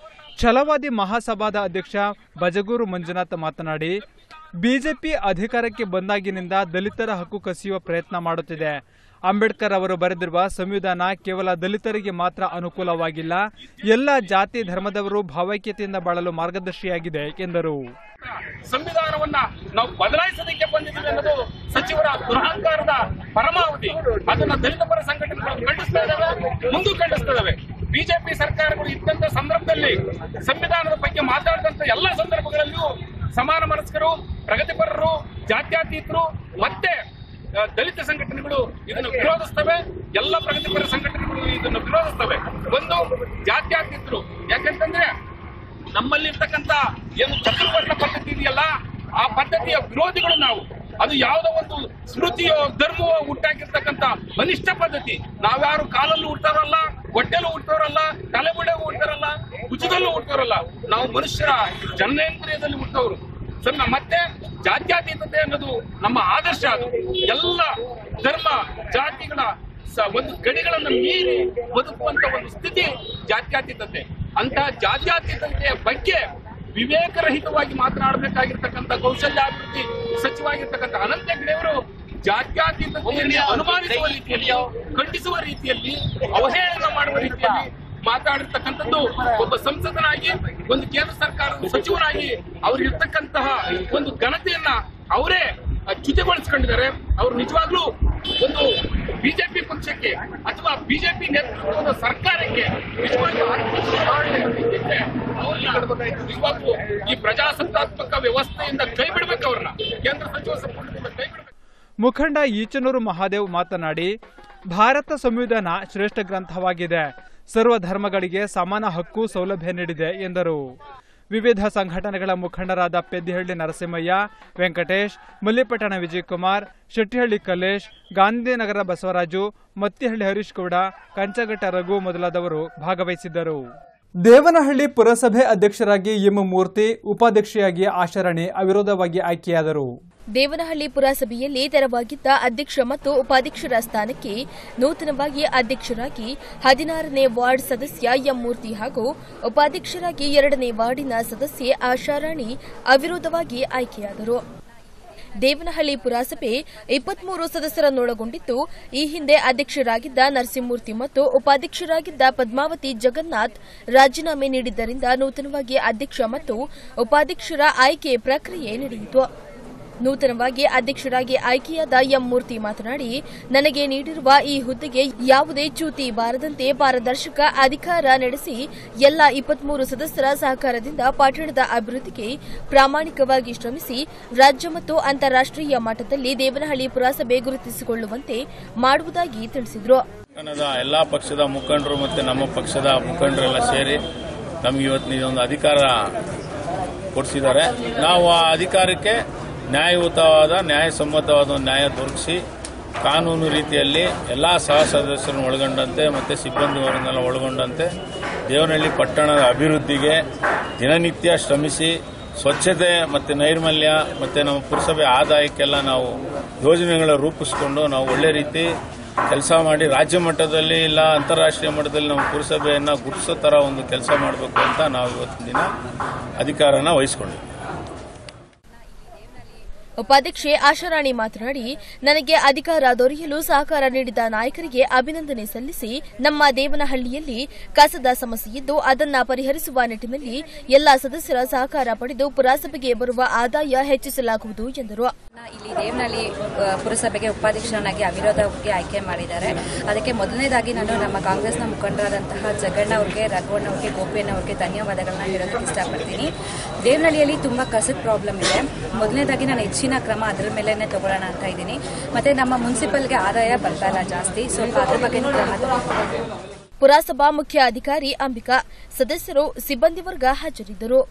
ಛಲವಾದಿ ಮಹಾಸಭಾದ ಅಧ್ಯಕ್ಷ ಬಜಗೂರು ಮಂಜುನಾಥ್ ಮಾತನಾಡಿ ಬಿಜೆಪಿ ಅಧಿಕಾರಕ್ಕೆ ಬಂದಾಗಿನಿಂದ ದಲಿತರ ಹಕ್ಕು ಕಸಿಯುವ ಪ್ರಯತ್ನ ಮಾಡುತ್ತಿದೆ ಅಂಬೇಡ್ಕರ್ ಅವರು ಬರೆದಿರುವ ಸಂವಿಧಾನ ಕೇವಲ ದಲಿತರಿಗೆ ಮಾತ್ರ ಅನುಕೂಲವಾಗಿಲ್ಲ ಎಲ್ಲ ಜಾತಿ ಧರ್ಮದವರು ಭಾವೈಕ್ಯತೆಯಿಂದ ಬಾಳಲು ಮಾರ್ಗದರ್ಶಿಯಾಗಿದೆ ಎಂದರು ಸಂವಿಧಾನವನ್ನ ನಾವು ಬದಲಾಯಿಸೋದಕ್ಕೆ ಬಂದಿದ್ದೀವಿ ಅನ್ನೋದು ಸಚಿವರ ದುರಹಂಕಾರದ ಪರಮಾವಧಿ ಅದನ್ನ ದಲಿತ ಪರ ಸಂಘಟನೆಗಳು ಖಂಡಿಸ್ತಾ ಇದ್ದಾವೆ ಮುಂದೂ ಖಂಡಿಸ್ತಾ ಇದ್ದಾವೆ ಬಿಜೆಪಿ ಸರ್ಕಾರಗಳು ಇದ್ದಂತ ಸಂದರ್ಭದಲ್ಲಿ ಸಂವಿಧಾನದ ಬಗ್ಗೆ ಮಾತಾಡಿದಂತ ಎಲ್ಲ ಸಂದರ್ಭಗಳಲ್ಲಿಯೂ ಸಮಾನ ಮನಸ್ಕರು ಪ್ರಗತಿಪರರು ಜಾತ್ಯತೀತರು ಮತ್ತೆ ಆ, ದಲಿತ ಸಂಘಟನೆಗಳು ಇದನ್ನು ವಿರೋಧಿಸ್ತವೆ ಎಲ್ಲ ಪ್ರಗತಿಪರ ಸಂಘಟನೆಗಳು ಇದನ್ನು ವಿರೋಧಿಸ್ತವೆ ಒಂದು ಜಾತ್ಯತೀತರು ಯಾಕಂತಂದ್ರೆ ನಮ್ಮಲ್ಲಿರ್ತಕ್ಕಂಥ ಏನು ಚತುರ್ವರ್ಣ ಪದ್ಧತಿ ಇದೆಯಲ್ಲ ಆ ಪದ್ಧತಿಯ ವಿರೋಧಿಗಳು ನಾವು ಅದು ಯಾವುದೋ ಒಂದು ಸ್ಮೃತಿಯೋ ಧರ್ಮವೋ ಹುಟ್ಟಾಕಿರ್ತಕ್ಕಂಥ ಅನಿಷ್ಟ ಪದ್ಧತಿ ನಾವ್ಯಾರು ಕಾಲಲ್ಲೂ ಹುಟ್ಟೋರಲ್ಲ ಹೊಟ್ಟೆಲೂ ಹುಟ್ಟೋರಲ್ಲ ತಲೆಬುಡೆಗೂ ಹುಟ್ಟೋರಲ್ಲ ಭುಜದಲ್ಲೂ ಹುಟ್ಟೋರಲ್ಲ ನಾವು ಮನುಷ್ಯರ ಜನ್ನೇಂದ್ರಿಯದಲ್ಲಿ ಹುಟ್ಟೋರು ಸಣ್ಣ ಮತ್ತೆ ಜಾತ್ಯತೀತತೆ ಅನ್ನೋದು ನಮ್ಮ ಆದರ್ಶ ಅದು ಎಲ್ಲ ಧರ್ಮ ಜಾತಿಗಳ ಸ- ಒಂದು ಗಡಿಗಳನ್ನು ಮೀರಿ ಬದುಕುವಂತ ಒಂದು ಸ್ಥಿತಿ ಜಾತ್ಯತೀತತೆ ಅಂತ ಜಾತ್ಯತೀತತೆಯ ಬಗ್ಗೆ ವಿವೇಕರಹಿತವಾಗಿ ಮಾತನಾಡಬೇಕಾಗಿರ್ತಕ್ಕಂಥ ಕೌಶಲ್ಯಾಭಿವೃದ್ಧಿ ಸಚಿವಾಗಿರ್ತಕ್ಕಂಥ ಅನಂತ ಹೆಗಡೆಯವರು ಜಾತ್ಯತೀತತೆಯಲ್ಲಿ ಅನುಮಾನಿಸುವ ರೀತಿಯಲ್ಲಿ ಖಂಡಿಸುವ ರೀತಿಯಲ್ಲಿ ಅವಹೇಳನ ಮಾಡುವ ರೀತಿಯಲ್ಲಿ ಮಾತಾಡಿರ್ತಕ್ಕಂಥದ್ದು ಒಬ್ಬ ಸಂಸದನಾಗಿ ಒಂದು ಕೇಂದ್ರ ಸರ್ಕಾರದ ಸಚಿವನಾಗಿ ಅವ್ರಿರ್ತಕ್ಕಂತಹ ಒಂದು ಘನತೆಯನ್ನ ಅವರೇ ಚ್ಯುತಿಗೊಳಿಸ್ಕೊಂಡಿದ್ದಾರೆ ಅವರು ನಿಜವಾಗ್ಲೂ ಒಂದು ಬಿಜೆಪಿ ಪಕ್ಷಕ್ಕೆ ಅಥವಾ ಬಿಜೆಪಿ ನೇತೃತ್ವದ ಸರ್ಕಾರಕ್ಕೆ ನಿಜವಾಗ್ಲೂ ಅತ್ಯುತ್ತಮ ಅವ್ರನ್ನ ಕಡ್ಬೇಕಾಯ್ತು. ನಿಜವಾಗ್ಲೂ ಈ ಪ್ರಜಾಸತ್ತಾತ್ಮಕ ವ್ಯವಸ್ಥೆಯಿಂದ ಕೈ ಬಿಡ್ಬೇಕು ಅವ್ರನ್ನ ಕೇಂದ್ರ ಸಚಿವ ಸಂಪುಟದಿಂದ ಕೈ ಬಿಡ್ಬೇಕು ಮುಖಂಡ ಈಚನೂರು ಮಹಾದೇವ್ ಮಾತನಾಡಿ ಭಾರತ ಸಂವಿಧಾನ ಶ್ರೇಷ್ಠ ಗ್ರಂಥವಾಗಿದೆ ಸರ್ವ ಧರ್ಮಗಳಿಗೆ ಸಮಾನ ಹಕ್ಕು ಸೌಲಭ್ಯ ನೀಡಿದೆ ಎಂದರು ವಿವಿಧ ಸಂಘಟನೆಗಳ ಮುಖಂಡರಾದ ಪೆದ್ದಿಹಳ್ಳಿ ನರಸಿಂಹಯ್ಯ ವೆಂಕಟೇಶ್ ಮಲ್ಲಿಪಟ್ಟಣ ವಿಜಯಕುಮಾರ್ ಶೆಟ್ಟಿಹಳ್ಳಿ ಕಲೇಶ್ ಗಾಂಧಿನಗರ ಬಸವರಾಜು ಮತ್ತಿಹಳ್ಳಿ ಹರೀಶ್ ಗೌಡ ಕಂಚಗಟ್ಟ ರಘು ಮೊದಲಾದವರು ಭಾಗವಹಿಸಿದ್ದರು ದೇವನಹಳ್ಳಿ ಪುರಸಭೆ ಅಧ್ಯಕ್ಷರಾಗಿ ಎಂ ಮೂರ್ತಿ ಉಪಾಧ್ಯಕ್ಷೆಯಾಗಿ ಆಶರಣಿ ಅವಿರೋಧವಾಗಿ ಆಯ್ಕೆಯಾದರು ದೇವನಹಳ್ಳಿ ಪುರಸಭೆಯಲ್ಲಿ ತೆರವಾಗಿದ್ದ ಅಧ್ಯಕ್ಷ ಮತ್ತು ಉಪಾಧ್ಯಕ್ಷರ ಸ್ಥಾನಕ್ಕೆ ನೂತನವಾಗಿ ಅಧ್ಯಕ್ಷರಾಗಿ ಹದಿನಾರನೇ ವಾರ್ಡ್ ಸದಸ್ಯ ಎಂ ಮೂರ್ತಿ ಹಾಗೂ ಉಪಾಧ್ಯಕ್ಷರಾಗಿ ಎರಡನೇ ವಾರ್ಡಿನ ಸದಸ್ಯೆ ಆಶಾರಾಣಿ ಅವಿರೋಧವಾಗಿ ಆಯ್ಕೆಯಾದರು ದೇವನಹಳ್ಳಿ ಪುರಸಭೆ ಇಪ್ಪತ್ಮೂರು ಸದಸ್ಯರನ್ನೊಳಗೊಂಡಿದ್ದು ಈ ಹಿಂದೆ ಅಧ್ಯಕ್ಷರಾಗಿದ್ದ ನರಸಿಂಹಮೂರ್ತಿ ಮತ್ತು ಉಪಾಧ್ಯಕ್ಷರಾಗಿದ್ದ ಪದ್ಮಾವತಿ ಜಗನ್ನಾಥ್ ರಾಜೀನಾಮೆ ನೀಡಿದ್ದರಿಂದ ನೂತನವಾಗಿ ಅಧ್ಯಕ್ಷ ಮತ್ತು ಉಪಾಧ್ಯಕ್ಷರ ಆಯ್ಕೆ ಪ್ರಕ್ರಿಯೆ ನಡೆಯಿತು ನೂತನವಾಗಿ ಅಧ್ಯಕ್ಷರಾಗಿ ಆಯ್ಕೆಯಾದ ಎಂ ಮೂರ್ತಿ ಮಾತನಾಡಿ ನನಗೆ ನೀಡಿರುವ ಈ ಹುದ್ದೆಗೆ ಯಾವುದೇ ಚ್ಯೂತಿ ಬಾರದಂತೆ ಪಾರದರ್ಶಕ ಅಧಿಕಾರ ನಡೆಸಿ ಎಲ್ಲ ಇಪ್ಪತ್ಮೂರು ಸದಸ್ಯರ ಸಹಕಾರದಿಂದ ಪಟ್ಟಣದ ಅಭಿವೃದ್ಧಿಗೆ ಪ್ರಾಮಾಣಿಕವಾಗಿ ಶ್ರಮಿಸಿ ರಾಜ್ಯ ಮತ್ತು ಅಂತಾರಾಷ್ಟೀಯ ಮಟ್ಟದಲ್ಲಿ ದೇವನಹಳ್ಳಿ ಪುರಸಭೆ ಗುರುತಿಸಿಕೊಳ್ಳುವಂತೆ ಮಾಡುವುದಾಗಿ ತಿಳಿಸಿದರು ಕನ್ನಡದ ಎಲ್ಲ ಪಕ್ಷದ ಮುಖಂಡರು ಮತ್ತು ನಮ್ಮ ಪಕ್ಷದ ಮುಖಂಡರೆಲ್ಲ ಸೇರಿ ನಮಗೆ ಇವತ್ತು ಇದೊಂದು ಅಧಿಕಾರ ಕೊಡಿಸಿದ್ದಾರೆ ನಾವು ಆ ಅಧಿಕಾರಕ್ಕೆ ನ್ಯಾಯಯುತವಾದ ನ್ಯಾಯಸಮ್ಮತವಾದ ಒಂದು ನ್ಯಾಯ ದೊರಕಿಸಿ ಕಾನೂನು ರೀತಿಯಲ್ಲಿ ಎಲ್ಲ ಸಹ ಸದಸ್ಯರನ್ನು ಒಳಗೊಂಡಂತೆ ಮತ್ತು ಸಿಬ್ಬಂದಿಯವರನ್ನೆಲ್ಲ ಒಳಗೊಂಡಂತೆ ದೇವನಹಳ್ಳಿ ಪಟ್ಟಣದ ಅಭಿವೃದ್ಧಿಗೆ ದಿನನಿತ್ಯ ಶ್ರಮಿಸಿ ಸ್ವಚ್ಛತೆ ಮತ್ತು ನೈರ್ಮಲ್ಯ ಮತ್ತು ನಮ್ಮ ಪುರಸಭೆ ಆದಾಯಕ್ಕೆಲ್ಲ ನಾವು ಯೋಜನೆಗಳ ರೂಪಿಸ್ಕೊಂಡು ನಾವು ಒಳ್ಳೆ ರೀತಿ ಕೆಲಸ ಮಾಡಿ ರಾಜ್ಯ ಮಟ್ಟದಲ್ಲಿ ಇಲ್ಲ ಅಂತಾರಾಷ್ಟ್ರೀಯ ಮಟ್ಟದಲ್ಲಿ ನಮ್ಮ ಪುರಸಭೆಯನ್ನು ಗುರುತಿಸೋ ಥರ ಒಂದು ಕೆಲಸ ಮಾಡಬೇಕು ಅಂತ ನಾವು ಇವತ್ತಿನ ದಿನ ಅಧಿಕಾರನ ವಹಿಸ್ಕೊಂಡಿದ್ದೀವಿ ಉಪಾಧ್ಯಕ್ಷೆ ಆಶಾರಾಣಿ ಮಾತನಾಡಿ ನನಗೆ ಅಧಿಕಾರ ದೊರೆಯಲು ಸಹಕಾರ ನೀಡಿದ ನಾಯಕರಿಗೆ ಅಭಿನಂದನೆ ಸಲ್ಲಿಸಿ ನಮ್ಮ ದೇವನಹಳ್ಳಿಯಲ್ಲಿ ಕಸದ ಸಮಸ್ಯೆ ಇದ್ದು ಅದನ್ನ ಪರಿಹರಿಸುವ ನಿಟ್ಟಿನಲ್ಲಿ ಎಲ್ಲಾ ಸದಸ್ಯರ ಸಹಕಾರ ಪಡೆದು ಪುರಸಭೆಗೆ ಬರುವ ಆದಾಯ ಹೆಚ್ಚಿಸಲಾಗುವುದು ಎಂದರು ಇಲ್ಲಿ ದೇವನಹಳ್ಳಿ ಆ, ಪುರಸಭೆಗೆ ಉಪಾಧ್ಯಕ್ಷರನ್ನಾಗಿ ಅವಿರೋಧವಾಗಿ ಆಯ್ಕೆ ಮಾಡಿದ್ದಾರೆ ಅದಕ್ಕೆ ಮೊದಲನೇದಾಗಿ ನಾನು ನಮ್ಮ ಕಾಂಗ್ರೆಸ್ನ ಮುಖಂಡರಾದಂತಹ ಜಗಣ್ಣ ಅವ್ರಿಗೆ ರಘುವಣ್ಣ ಅವ್ರಿಗೆ ಗೋಪಿಯಣ್ಣ ಅವ್ರಿಗೆ ಧನ್ಯವಾದಗಳನ್ನ ಹೇಳೋದಕ್ಕೆ ಇಷ್ಟಪಡ್ತೀನಿ ದೇವನಹಳ್ಳಿಯಲ್ಲಿ ತುಂಬ ಕಸದ ಪ್ರಾಬ್ಲಮ್ ಇದೆ ಮೊದಲನೇದಾಗಿ ನಾನು ಹೆಚ್ಚಿನ ಕ್ರಮ ಅದರ ಮೇಲೇ ತಗೊಳ್ಳೋಣ ಅಂತ ಇದ್ದೀನಿ ಮತ್ತೆ ನಮ್ಮ ಮುನ್ಸಿಪಲ್ಗೆ ಆದಾಯ ಬರ್ತಾ ಇಲ್ಲ ಜಾಸ್ತಿ ಸ್ವಲ್ಪ ಅದ್ರ ಬಗ್ಗೆ ಕ್ರಮ ತಗೊಳ್ತೀನಿ. ಪುರಸಭಾ ಮುಖ್ಯ ಅಧಿಕಾರಿ ಅಂಬಿಕಾ ಸದಸ್ಯರು ಸಿಬ್ಬಂದಿ ವರ್ಗ ಹಾಜರಿದ್ದರು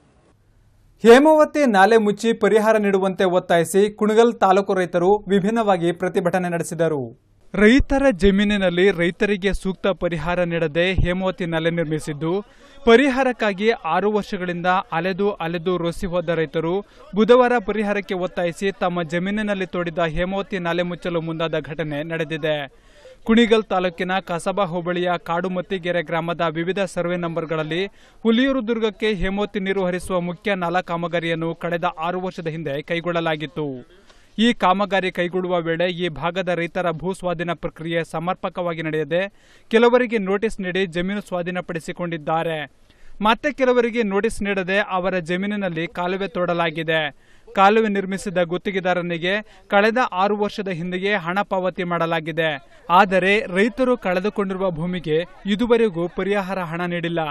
ಹೇಮಾವತಿ ನಾಲೆ ಮುಚ್ಚಿ ಪರಿಹಾರ ನೀಡುವಂತೆ ಒತ್ತಾಯಿಸಿ ಕುಣಗಲ್ ತಾಲೂಕು ರೈತರು ವಿಭಿನ್ನವಾಗಿ ಪ್ರತಿಭಟನೆ ನಡೆಸಿದರು ರೈತರ ಜಮೀನಿನಲ್ಲಿ ರೈತರಿಗೆ ಸೂಕ್ತ ಪರಿಹಾರ ನೀಡದೆ ಹೇಮಾವತಿ ನಾಲೆ ನಿರ್ಮಿಸಿದ್ದು ಪರಿಹಾರಕ್ಕಾಗಿ ಆರು ವರ್ಷಗಳಿಂದ ಅಲೆದು ಅಲೆದು ರೊಸಿ ಹೋದ ರೈತರು ಬುಧವಾರ ಪರಿಹಾರಕ್ಕೆ ಒತ್ತಾಯಿಸಿ ತಮ್ಮ ಜಮೀನಿನಲ್ಲಿ ತೋಡಿದ ಹೇಮಾವತಿ ನಾಲೆ ಮುಚ್ಚಲು ಮುಂದಾದ ಘಟನೆ ನಡೆದಿದೆ ಕುಣಿಗಲ್ ತಾಲೂಕಿನ ಕಸಬಾ ಹೋಬಳಿಯ ಕಾಡುಮತ್ತಿಗೆರೆ ಗ್ರಾಮದ ವಿವಿಧ ಸರ್ವೆ ನಂಬರ್ಗಳಲ್ಲಿ ಹುಲಿಯೂರು ದುರ್ಗಕ್ಕೆ ಹೇಮಾವತಿ ನೀರು ಹರಿಸುವ ಮುಖ್ಯ ನಾಲಾ ಕಾಮಗಾರಿಯನ್ನು ಕಳೆದ ಆರು ವರ್ಷದ ಹಿಂದೆ ಕೈಗೊಳ್ಳಲಾಗಿತ್ತು ಈ ಕಾಮಗಾರಿ ಕೈಗೊಳ್ಳುವ ವೇಳೆ ಈ ಭಾಗದ ರೈತರ ಭೂ ಸ್ವಾಧೀನ ಪ್ರಕ್ರಿಯೆ ಸಮರ್ಪಕವಾಗಿ ನಡೆಯದೆ ಕೆಲವರಿಗೆ ನೋಟಿಸ್ ನೀಡಿ ಜಮೀನು ಸ್ವಾಧೀನಪಡಿಸಿಕೊಂಡಿದ್ದಾರೆ ಮತ್ತೆ ಕೆಲವರಿಗೆ ನೋಟಿಸ್ ನೀಡದೆ ಅವರ ಜಮೀನಿನಲ್ಲಿ ಕಾಲುವೆ ತೋಡಲಾಗಿದೆ ಕಾಲುವೆ ನಿರ್ಮಿಸಿದ ಗುತ್ತಿಗೆದಾರನಿಗೆ ಕಳೆದ ಆರು ವರ್ಷದ ಹಿಂದೆಯೇ ಹಣ ಪಾವತಿ ಮಾಡಲಾಗಿದೆ ಆದರೆ ರೈತರು ಕಳೆದುಕೊಂಡಿರುವ ಭೂಮಿಗೆ ಇದುವರೆಗೂ ಪರಿಹಾರ ಹಣ ನೀಡಿಲ್ಲ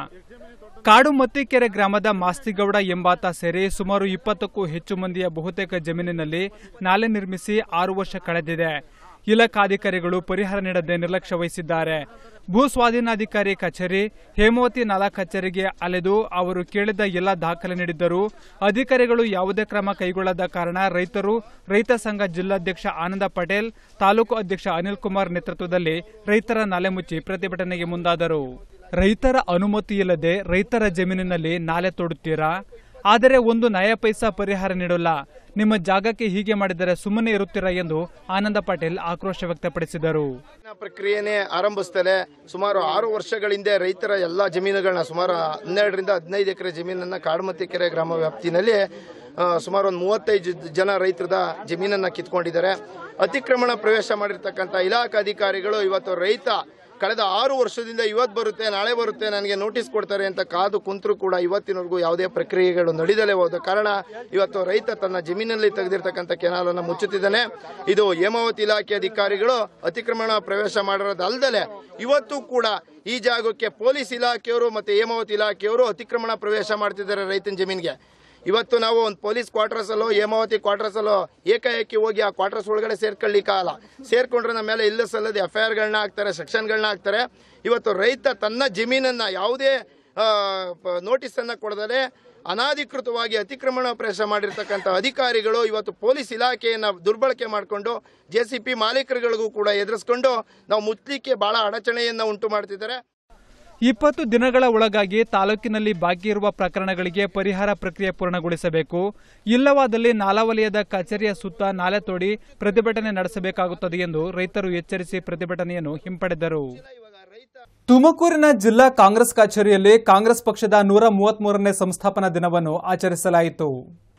ಕಾಡು ಮತ್ತಿಕೆರೆ ಗ್ರಾಮದ ಮಾಸ್ತಿಗೌಡ ಎಂಬಾತ ಸೇರಿ ಸುಮಾರು ಇಪ್ಪತ್ತಕ್ಕೂ ಹೆಚ್ಚು ಮಂದಿಯ ಬಹುತೇಕ ಜಮೀನಿನಲ್ಲಿ ನಾಲೆ ನಿರ್ಮಿಸಿ ಆರು ವರ್ಷ ಕಳೆದಿದೆ ಇಲಾಖಾಧಿಕಾರಿಗಳು ಪರಿಹಾರ ನೀಡದೆ ನಿರ್ಲಕ್ಷ್ಯ ವಹಿಸಿದ್ದಾರೆ ಭೂ ಸ್ವಾಧೀನಾಧಿಕಾರಿ ಕಚೇರಿ ಹೇಮಾವತಿ ನಾಲಾ ಕಚೇರಿಗೆ ಅಲೆದು ಅವರು ಕೇಳಿದ ಎಲ್ಲ ದಾಖಲೆ ನೀಡಿದ್ದರೂ ಅಧಿಕಾರಿಗಳು ಯಾವುದೇ ಕ್ರಮ ಕೈಗೊಳ್ಳದ ಕಾರಣ ರೈತರು ರೈತ ಸಂಘ ಜಿಲ್ಲಾಧ್ಯಕ್ಷ ಆನಂದ ಪಟೇಲ್ ತಾಲೂಕು ಅಧ್ಯಕ್ಷ ಅನಿಲ್ ಕುಮಾರ್ ನೇತೃತ್ವದಲ್ಲಿ ರೈತರ ನಾಲೆ ಮುಚ್ಚಿ ಪ್ರತಿಭಟನೆಗೆ ಮುಂದಾದರು ರೈತರ ಅನುಮತಿ ಇಲ್ಲದೆ ರೈತರ ಜಮೀನಿನಲ್ಲಿ ನಾಲೆ ತೋಡುತ್ತೀರಾ ಆದರೆ ಒಂದು ನಯ ಪೈಸಾ ಪರಿಹಾರ ನೀಡಲ್ಲ ನಿಮ್ಮ ಜಾಗಕ್ಕೆ ಹೀಗೆ ಮಾಡಿದರೆ ಸುಮ್ಮನೆ ಇರುತ್ತೀರಾ ಎಂದು ಆನಂದ ಪಾಟೀಲ್ ಆಕ್ರೋಶ ವ್ಯಕ್ತಪಡಿಸಿದರು ಪ್ರಕ್ರಿಯೆನೇ ಆರಂಭಿಸ್ತಾರೆ ಸುಮಾರು ಆರು ವರ್ಷಗಳ ಹಿಂದೆ ರೈತರ ಎಲ್ಲ ಜಮೀನುಗಳನ್ನ ಸುಮಾರು ಹನ್ನೆರಡರಿಂದ ಹದಿನೈದು ಎಕರೆ ಜಮೀನನ್ನ ಕಾಡಮತ್ತಿಕೆರೆ ಗ್ರಾಮ ವ್ಯಾಪ್ತಿನಲ್ಲಿ ಆ, ಸುಮಾರು ಒಂದು ಮೂವತ್ತೈದು ಜನ ರೈತರದ ಜಮೀನನ್ನ ಕಿತ್ಕೊಂಡಿದ್ದಾರೆ ಅತಿಕ್ರಮಣ ಪ್ರವೇಶ ಮಾಡಿರ್ತಕ್ಕಂಥ ಇಲಾಖಾ ಅಧಿಕಾರಿಗಳು ಇವತ್ತು ರೈತ ಕಳೆದ ಆರು ವರ್ಷದಿಂದ ಇವತ್ತು ಬರುತ್ತೆ ನಾಳೆ ಬರುತ್ತೆ ನನಗೆ ನೋಟಿಸ್ ಕೊಡ್ತಾರೆ ಅಂತ ಕಾದು ಕುಂತರೂ ಕೂಡ ಇವತ್ತಿನವರೆಗೂ ಯಾವುದೇ ಪ್ರಕ್ರಿಯೆಗಳು ನಡೀದಲೇ ಹೋದ ಕಾರಣ ಇವತ್ತು ರೈತ ತನ್ನ ಜಮೀನಲ್ಲಿ ತೆಗೆದಿರ್ತಕ್ಕಂಥ ಕೆನಾಲನ್ನು ಮುಚ್ಚುತ್ತಿದ್ದಾನೆ ಇದು ಹೇಮಾವತಿ ಇಲಾಖೆ ಅಧಿಕಾರಿಗಳು ಅತಿಕ್ರಮಣ ಪ್ರವೇಶ ಮಾಡಿರೋದಲ್ದಲೆ ಇವತ್ತು ಕೂಡ ಈ ಜಾಗಕ್ಕೆ ಪೊಲೀಸ್ ಇಲಾಖೆಯವರು ಮತ್ತು ಹೇಮಾವತಿ ಇಲಾಖೆಯವರು ಅತಿಕ್ರಮಣ ಪ್ರವೇಶ ಮಾಡ್ತಿದ್ದಾರೆ ರೈತನ ಜಮೀನಿಗೆ ಇವತ್ತು ನಾವು ಒಂದು ಪೊಲೀಸ್ ಕ್ವಾರ್ಟರ್ಸ್ ಅಲ್ಲೋ ಹೇಮಾವತಿ ಕ್ವಾರ್ಟರ್ಸ್ ಅಲ್ಲೋ ಏಕಾಏಕಿ ಹೋಗಿ ಆ ಕ್ವಾರ್ಟರ್ಸ್ ಒಳಗಡೆ ಸೇರ್ಕೊಳ್ಳಿಕ್ಕಾಗಲ್ಲ ಸೇರ್ಕೊಂಡ್ರೆ ನಮ್ಮ ಮೇಲೆ ಇಲ್ಲ ಸಲ್ಲದೆ ಎಫ್ ಐ ಆರ್ಗಳನ್ನ ಹಾಕ್ತಾರೆ ಸೆಕ್ಷನ್ಗಳನ್ನ ಹಾಕ್ತಾರೆ ಇವತ್ತು ರೈತ ತನ್ನ ಜಮೀನನ್ನ ಯಾವುದೇ ನೋಟಿಸ್ ಅನ್ನ ಕೊಡದಲೆ ಅನಾಧಿಕೃತವಾಗಿ ಅತಿಕ್ರಮಣ ಪ್ರವೇಶ ಮಾಡಿರ್ತಕ್ಕಂಥ ಅಧಿಕಾರಿಗಳು ಇವತ್ತು ಪೊಲೀಸ್ ಇಲಾಖೆಯನ್ನ ದುರ್ಬಳಕೆ ಮಾಡಿಕೊಂಡು ಜೆ ಸಿ ಪಿ ಮಾಲೀಕರುಗಳಿಗೂ ಕೂಡ ಎದುರಿಸ್ಕೊಂಡು ನಾವು ಮುಚ್ಚಲಿಕ್ಕೆ ಬಹಳ ಅಡಚಣೆಯನ್ನ ಉಂಟು ಮಾಡ್ತಿದ್ದಾರೆ ಇಪ್ಪತ್ತು ದಿನಗಳ ಒಳಗಾಗಿ ತಾಲೂಕಿನಲ್ಲಿ ಬಾಕಿ ಇರುವ ಪ್ರಕರಣಗಳಿಗೆ ಪರಿಹಾರ ಪ್ರಕ್ರಿಯೆ ಪೂರ್ಣಗೊಳಿಸಬೇಕು ಇಲ್ಲವಾದಲ್ಲಿ ನಾಲಾವಲಯದ ಕಚೇರಿಯ ಸುತ್ತ ನಾಲೆ ತೋಡಿ ಪ್ರತಿಭಟನೆ ನಡೆಸಬೇಕಾಗುತ್ತದೆ ಎಂದು ರೈತರು ಎಚ್ಚರಿಸಿ ಪ್ರತಿಭಟನೆಯನ್ನು ಹಿಂಪಡೆದರು ತುಮಕೂರಿನ ಜಿಲ್ಲಾ ಕಾಂಗ್ರೆಸ್ ಕಚೇರಿಯಲ್ಲಿ ಕಾಂಗ್ರೆಸ್ ಪಕ್ಷದ ನೂರ ಮೂವತ್ಮೂರನೇ ಸಂಸ್ಥಾಪನಾ ದಿನವನ್ನು ಆಚರಿಸಲಾಯಿತು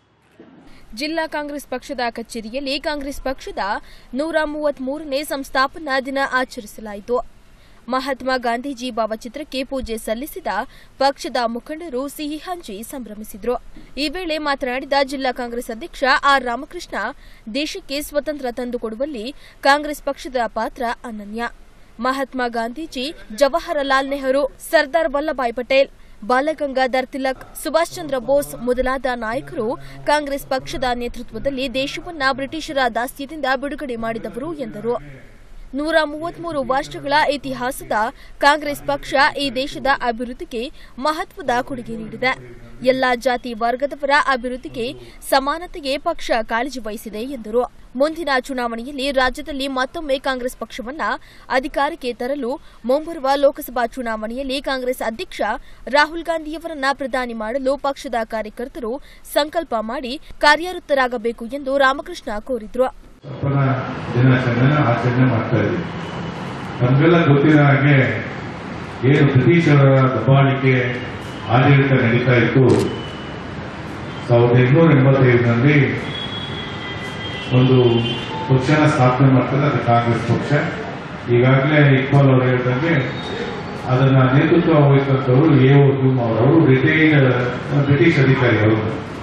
ಜಿಲ್ಲಾ ಕಾಂಗ್ರೆಸ್ ಪಕ್ಷದ ಕಚೇರಿಯಲ್ಲಿ ಕಾಂಗ್ರೆಸ್ ಪಕ್ಷದ ನೂರ ಮೂವತ್ಮೂರನೇ ಸಂಸ್ಥಾಪನಾ ದಿನ ಆಚರಿಸಲಾಯಿತು ಮಹಾತ್ಮ ಗಾಂಧೀಜಿ ಭಾವಚಿತ್ರಕ್ಕೆ ಪೂಜೆ ಸಲ್ಲಿಸಿದ ಪಕ್ಷದ ಮುಖಂಡರು ಸಿಹಿ ಹಂಚಿ ಸಂಭ್ರಮಿಸಿದ್ರು ಈ ವೇಳೆ ಮಾತನಾಡಿದ ಜಿಲ್ಲಾ ಕಾಂಗ್ರೆಸ್ ಅಧ್ಯಕ್ಷ ಆರ್ ರಾಮಕೃಷ್ಣ ದೇಶಕ್ಕೆ ಸ್ವತಂತ್ರ ತಂದುಕೊಡುವಲ್ಲಿ ಕಾಂಗ್ರೆಸ್ ಪಕ್ಷದ ಪಾತ್ರ ಅನನ್ಯ ಮಹಾತ್ಮ ಗಾಂಧೀಜಿ ಜವಾಹರಲಾಲ್ ನೆಹರು ಸರ್ದಾರ್ ವಲ್ಲಭಾಯ್ ಪಟೇಲ್ ಬಾಲಗಂಗಾಧರ್ ತಿಲಕ್ ಸುಭಾಷ್ ಚಂದ್ರ ಬೋಸ್ ಮೊದಲಾದ ನಾಯಕರು ಕಾಂಗ್ರೆಸ್ ಪಕ್ಷದ ನೇತೃತ್ವದಲ್ಲಿ ದೇಶವನ್ನ ಬ್ರಿಟಿಷರ ದಾಸ್ಯದಿಂದ ಬಿಡುಗಡೆ ಮಾಡಿದವರು ಎಂದರು ನೂರ ಮೂವತ್ಮೂರು ವರ್ಷಗಳ ಇತಿಹಾಸದ ಕಾಂಗ್ರೆಸ್ ಪಕ್ಷ ಈ ದೇಶದ ಅಭಿವೃದ್ಧಿಗೆ ಮಹತ್ವದ ಕೊಡುಗೆ ನೀಡಿದೆ ಎಲ್ಲಾ ಜಾತಿ ವರ್ಗದವರ ಅಭಿವೃದ್ಧಿಗೆ ಸಮಾನತೆಗೆ ಪಕ್ಷ ಕಾಳಜಿ ವಹಿಸಿದೆ ಎಂದರು ಮುಂದಿನ ಚುನಾವಣೆಯಲ್ಲಿ ರಾಜ್ಯದಲ್ಲಿ ಮತ್ತೊಮ್ಮೆ ಕಾಂಗ್ರೆಸ್ ಪಕ್ಷವನ್ನ ಅಧಿಕಾರಕ್ಕೆ ತರಲು ಮುಂಬರುವ ಲೋಕಸಭಾ ಚುನಾವಣೆಯಲ್ಲಿ ಕಾಂಗ್ರೆಸ್ ಅಧ್ಯಕ್ಷ ರಾಹುಲ್ ಗಾಂಧಿಯವರನ್ನ ಪ್ರಧಾನಿ ಮಾಡಲು ಪಕ್ಷದ ಕಾರ್ಯಕರ್ತರು ಸಂಕಲ್ಪ ಮಾಡಿ ಕಾರ್ಯರತರಾಗಬೇಕು ಎಂದು ರಾಮಕೃಷ್ಣ ಕೋರಿದ್ರು ಸಂಪನ್ನ ದಿನಾಚರಣೆ ಆಚರಣೆ ಮಾಡ್ತಾ ಇದ್ದೀವಿ ನಮಗೆಲ್ಲ ಗೊತ್ತಿರೋ ಹಾಗೆ ಏನು ಬ್ರಿಟಿಷರ ದಬ್ಬಾಳಿಕೆ ಆಡಳಿತ ನಡೀತಾ ಇತ್ತು ಸಾವಿರದ ಎಂಟುನೂರ ಎಂಬತ್ತೈದರಲ್ಲಿ ಒಂದು ಪಕ್ಷನ ಸ್ಥಾಪನೆ ಮಾಡ್ತಾರೆ ಅದು ಕಾಂಗ್ರೆಸ್ ಪಕ್ಷ ಈಗಾಗಲೇ ಇಕ್ಬಾಲ್ ಅವರು ಹೇಳಿದಂಗೆ ಅದನ್ನ ನೇತೃತ್ವ ವಹಿಸಿದಂಥವರು ಎ ಓ ಅವರು ರಿಟೈರ್ಡ್ ಬ್ರಿಟಿಷ್ ಅಧಿಕಾರಿ ಅವರು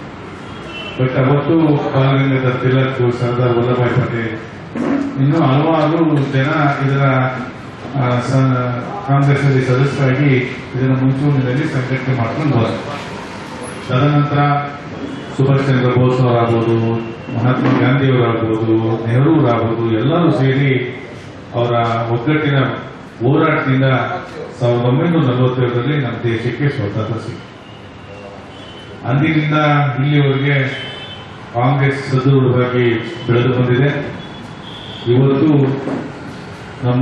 ಬಟ್ ಅವತ್ತು ಬಾಲಗಂಗಾಧರ ತಿಲಕ್ ಸರ್ದಾರ್ ವಲ್ಲಭಾಯ್ ಪಟೇಲ್ ಇನ್ನು ಹಲವಾರು ಜನ ಇದರ ಆ, ಸ- ಕಾಂಗ್ರೆಸ್ನಲ್ಲಿ ಸದಸ್ಯರಾಗಿ ಇದರ ಮುಂಚೂಣಿಯಲ್ಲಿ ಸಂಘಟನೆ ಮಾಡ್ಕೊಂಡು ಬಂದರು ತದನಂತರ ಸುಭಾಷ್ ಚಂದ್ರ ಬೋಸ್ ಅವರಾಗ್ಬೋದು ಮಹಾತ್ಮ ಗಾಂಧಿಯವರಾಗ್ಬೋದು ನೆಹರೂರಾಗ್ಬೋದು ಎಲ್ಲರೂ ಸೇರಿ ಅವರ ಒಗ್ಗಟ್ಟಿನ ಹೋರಾಟದಿಂದ ಸಾವಿರದ ಒಂಬೈನೂರ ನಲವತ್ತೇಳರಲ್ಲಿ ನಮ್ಮ ದೇಶಕ್ಕೆ ಸ್ವಾತಂತ್ರ್ಯ ಸಿಕ್ಕಿತು ಅಂದಿನಿಂದ ಇಲ್ಲಿವರೆಗೆ ಕಾಂಗ್ರೆಸ್ ಸದೃಢವಾಗಿ ಬೆಳೆದು ಬಂದಿದೆ ಇವತ್ತು ನಮ್ಮ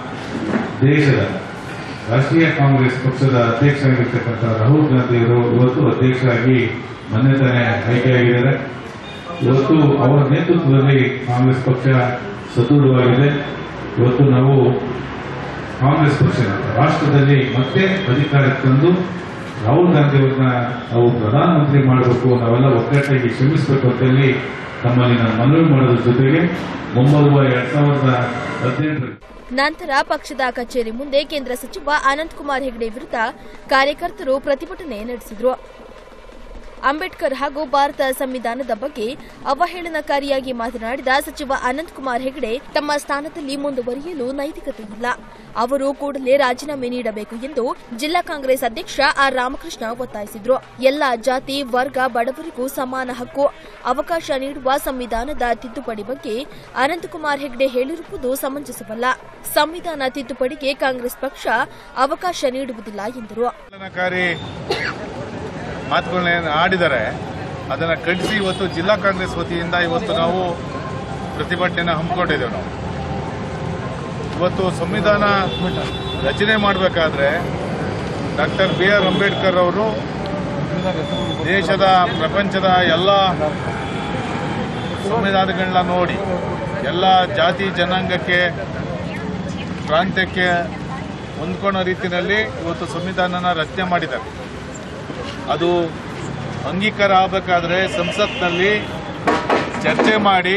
ದೇಶದ ರಾಷ್ಟ್ರೀಯ ಕಾಂಗ್ರೆಸ್ ಪಕ್ಷದ ಅಧ್ಯಕ್ಷರಾಗಿರ್ತಕ್ಕಂಥ ರಾಹುಲ್ ಗಾಂಧಿಯವರು ಇವತ್ತು ಅಧ್ಯಕ್ಷರಾಗಿ ಮೊನ್ನೆ ತಾನೇ ಆಯ್ಕೆಯಾಗಿದ್ದಾರೆ ಇವತ್ತು ಅವರ ನೇತೃತ್ವದಲ್ಲಿ ಕಾಂಗ್ರೆಸ್ ಪಕ್ಷ ಸದೃಢವಾಗಿದೆ ಇವತ್ತು ನಾವು ಕಾಂಗ್ರೆಸ್ ಪಕ್ಷ ರಾಷ್ಟ್ರದಲ್ಲಿ ಮತ್ತೆ ಅಧಿಕಾರಕ್ಕೆ ತಂದು ರಾಹುಲ್ ಗಾಂಧಿ ಅವರನ್ನ ನಾವು ಪ್ರಧಾನಮಂತ್ರಿ ಮಾಡಬೇಕು ನಾವೆಲ್ಲ ಒಗ್ಗಟ್ಟಾಗಿ ಶ್ರಮಿಸಬೇಕು ಅಂತೇಳಿ ತಮ್ಮಲ್ಲಿ ನಾನು ಮನವಿ ಮಾಡೋದ್ರ ಜೊತೆಗೆ ಮುಂಬರುವ ಎರಡ್ ಸಾವಿರದ ಹದಿನೆಂಟರಲ್ಲಿ ನಂತರ ಪಕ್ಷದ ಕಚೇರಿ ಮುಂದೆ ಕೇಂದ್ರ ಸಚಿವ ಅನಂತಕುಮಾರ್ ಹೆಗಡೆ ವಿರುದ್ಧ ಕಾರ್ಯಕರ್ತರು ಪ್ರತಿಭಟನೆ ನಡೆಸಿದರು ಅಂಬೇಡ್ಕರ್ ಹಾಗೂ ಭಾರತ ಸಂವಿಧಾನದ ಬಗ್ಗೆ ಅವಹೇಳನಕಾರಿಯಾಗಿ ಮಾತನಾಡಿದ ಸಚಿವ ಅನಂತಕುಮಾರ್ ಹೆಗಡೆ ತಮ್ಮ ಸ್ಥಾನದಲ್ಲಿ ಮುಂದುವರಿಯಲು ನೈತಿಕತೆ ಇಲ್ಲ ಅವರು ಕೂಡಲೇ ರಾಜೀನಾಮೆ ನೀಡಬೇಕು ಎಂದು ಜಿಲ್ಲಾ ಕಾಂಗ್ರೆಸ್ ಅಧ್ಯಕ್ಷ ಆರ್ ರಾಮಕೃಷ್ಣ ಒತ್ತಾಯಿಸಿದ್ರು ಎಲ್ಲ ಜಾತಿ ವರ್ಗ ಬಡವರಿಗೂ ಸಮಾನ ಹಕ್ಕು ಅವಕಾಶ ನೀಡುವ ಸಂವಿಧಾನದ ತಿದ್ದುಪಡಿ ಬಗ್ಗೆ ಅನಂತಕುಮಾರ್ ಹೆಗಡೆ ಹೇಳಿರುವುದು ಸಮಂಜಸವಲ್ಲ ಸಂವಿಧಾನ ತಿದ್ದುಪಡಿಗೆ ಕಾಂಗ್ರೆಸ್ ಪಕ್ಷ ಅವಕಾಶ ನೀಡುವುದಿಲ್ಲ ಎಂದರು ಪರಿಣಾಮಕಾರಿ ಮಾತುಗಳನ್ನ ಆಡಿದ್ದಾರೆ ಅದನ್ನು ಖಂಡಿಸಿ ಇವತ್ತು ಜಿಲ್ಲಾ ಕಾಂಗ್ರೆಸ್ ವತಿಯಿಂದ ಇವತ್ತು ನಾವು ಪ್ರತಿಭಟನೆಯನ್ನು ಹಮ್ಮಿಕೊಂಡಿದ್ದೇವೆ ನಾವು ಇವತ್ತು ಸಂವಿಧಾನ ರಚನೆ ಮಾಡಬೇಕಾದ್ರೆ ಡಾಕ್ಟರ್ ಬಿ ಆರ್ ಅಂಬೇಡ್ಕರ್ ಅವರು ದೇಶದ ಪ್ರಪಂಚದ ಎಲ್ಲ ಸಂವಿಧಾನಗಳನ್ನ ನೋಡಿ ಎಲ್ಲ ಜಾತಿ ಜನಾಂಗಕ್ಕೆ ಪ್ರಾಂತ್ಯಕ್ಕೆ ಹೊಂದ್ಕೊಳ್ಳೋ ರೀತಿಯಲ್ಲಿ ಇವತ್ತು ಸಂವಿಧಾನನ ರಚನೆ ಮಾಡಿದ್ದಾರೆ ಅದು ಅಂಗೀಕಾರ ಆಗಬೇಕಾದ್ರೆ ಸಂಸತ್ನಲ್ಲಿ ಚರ್ಚೆ ಮಾಡಿ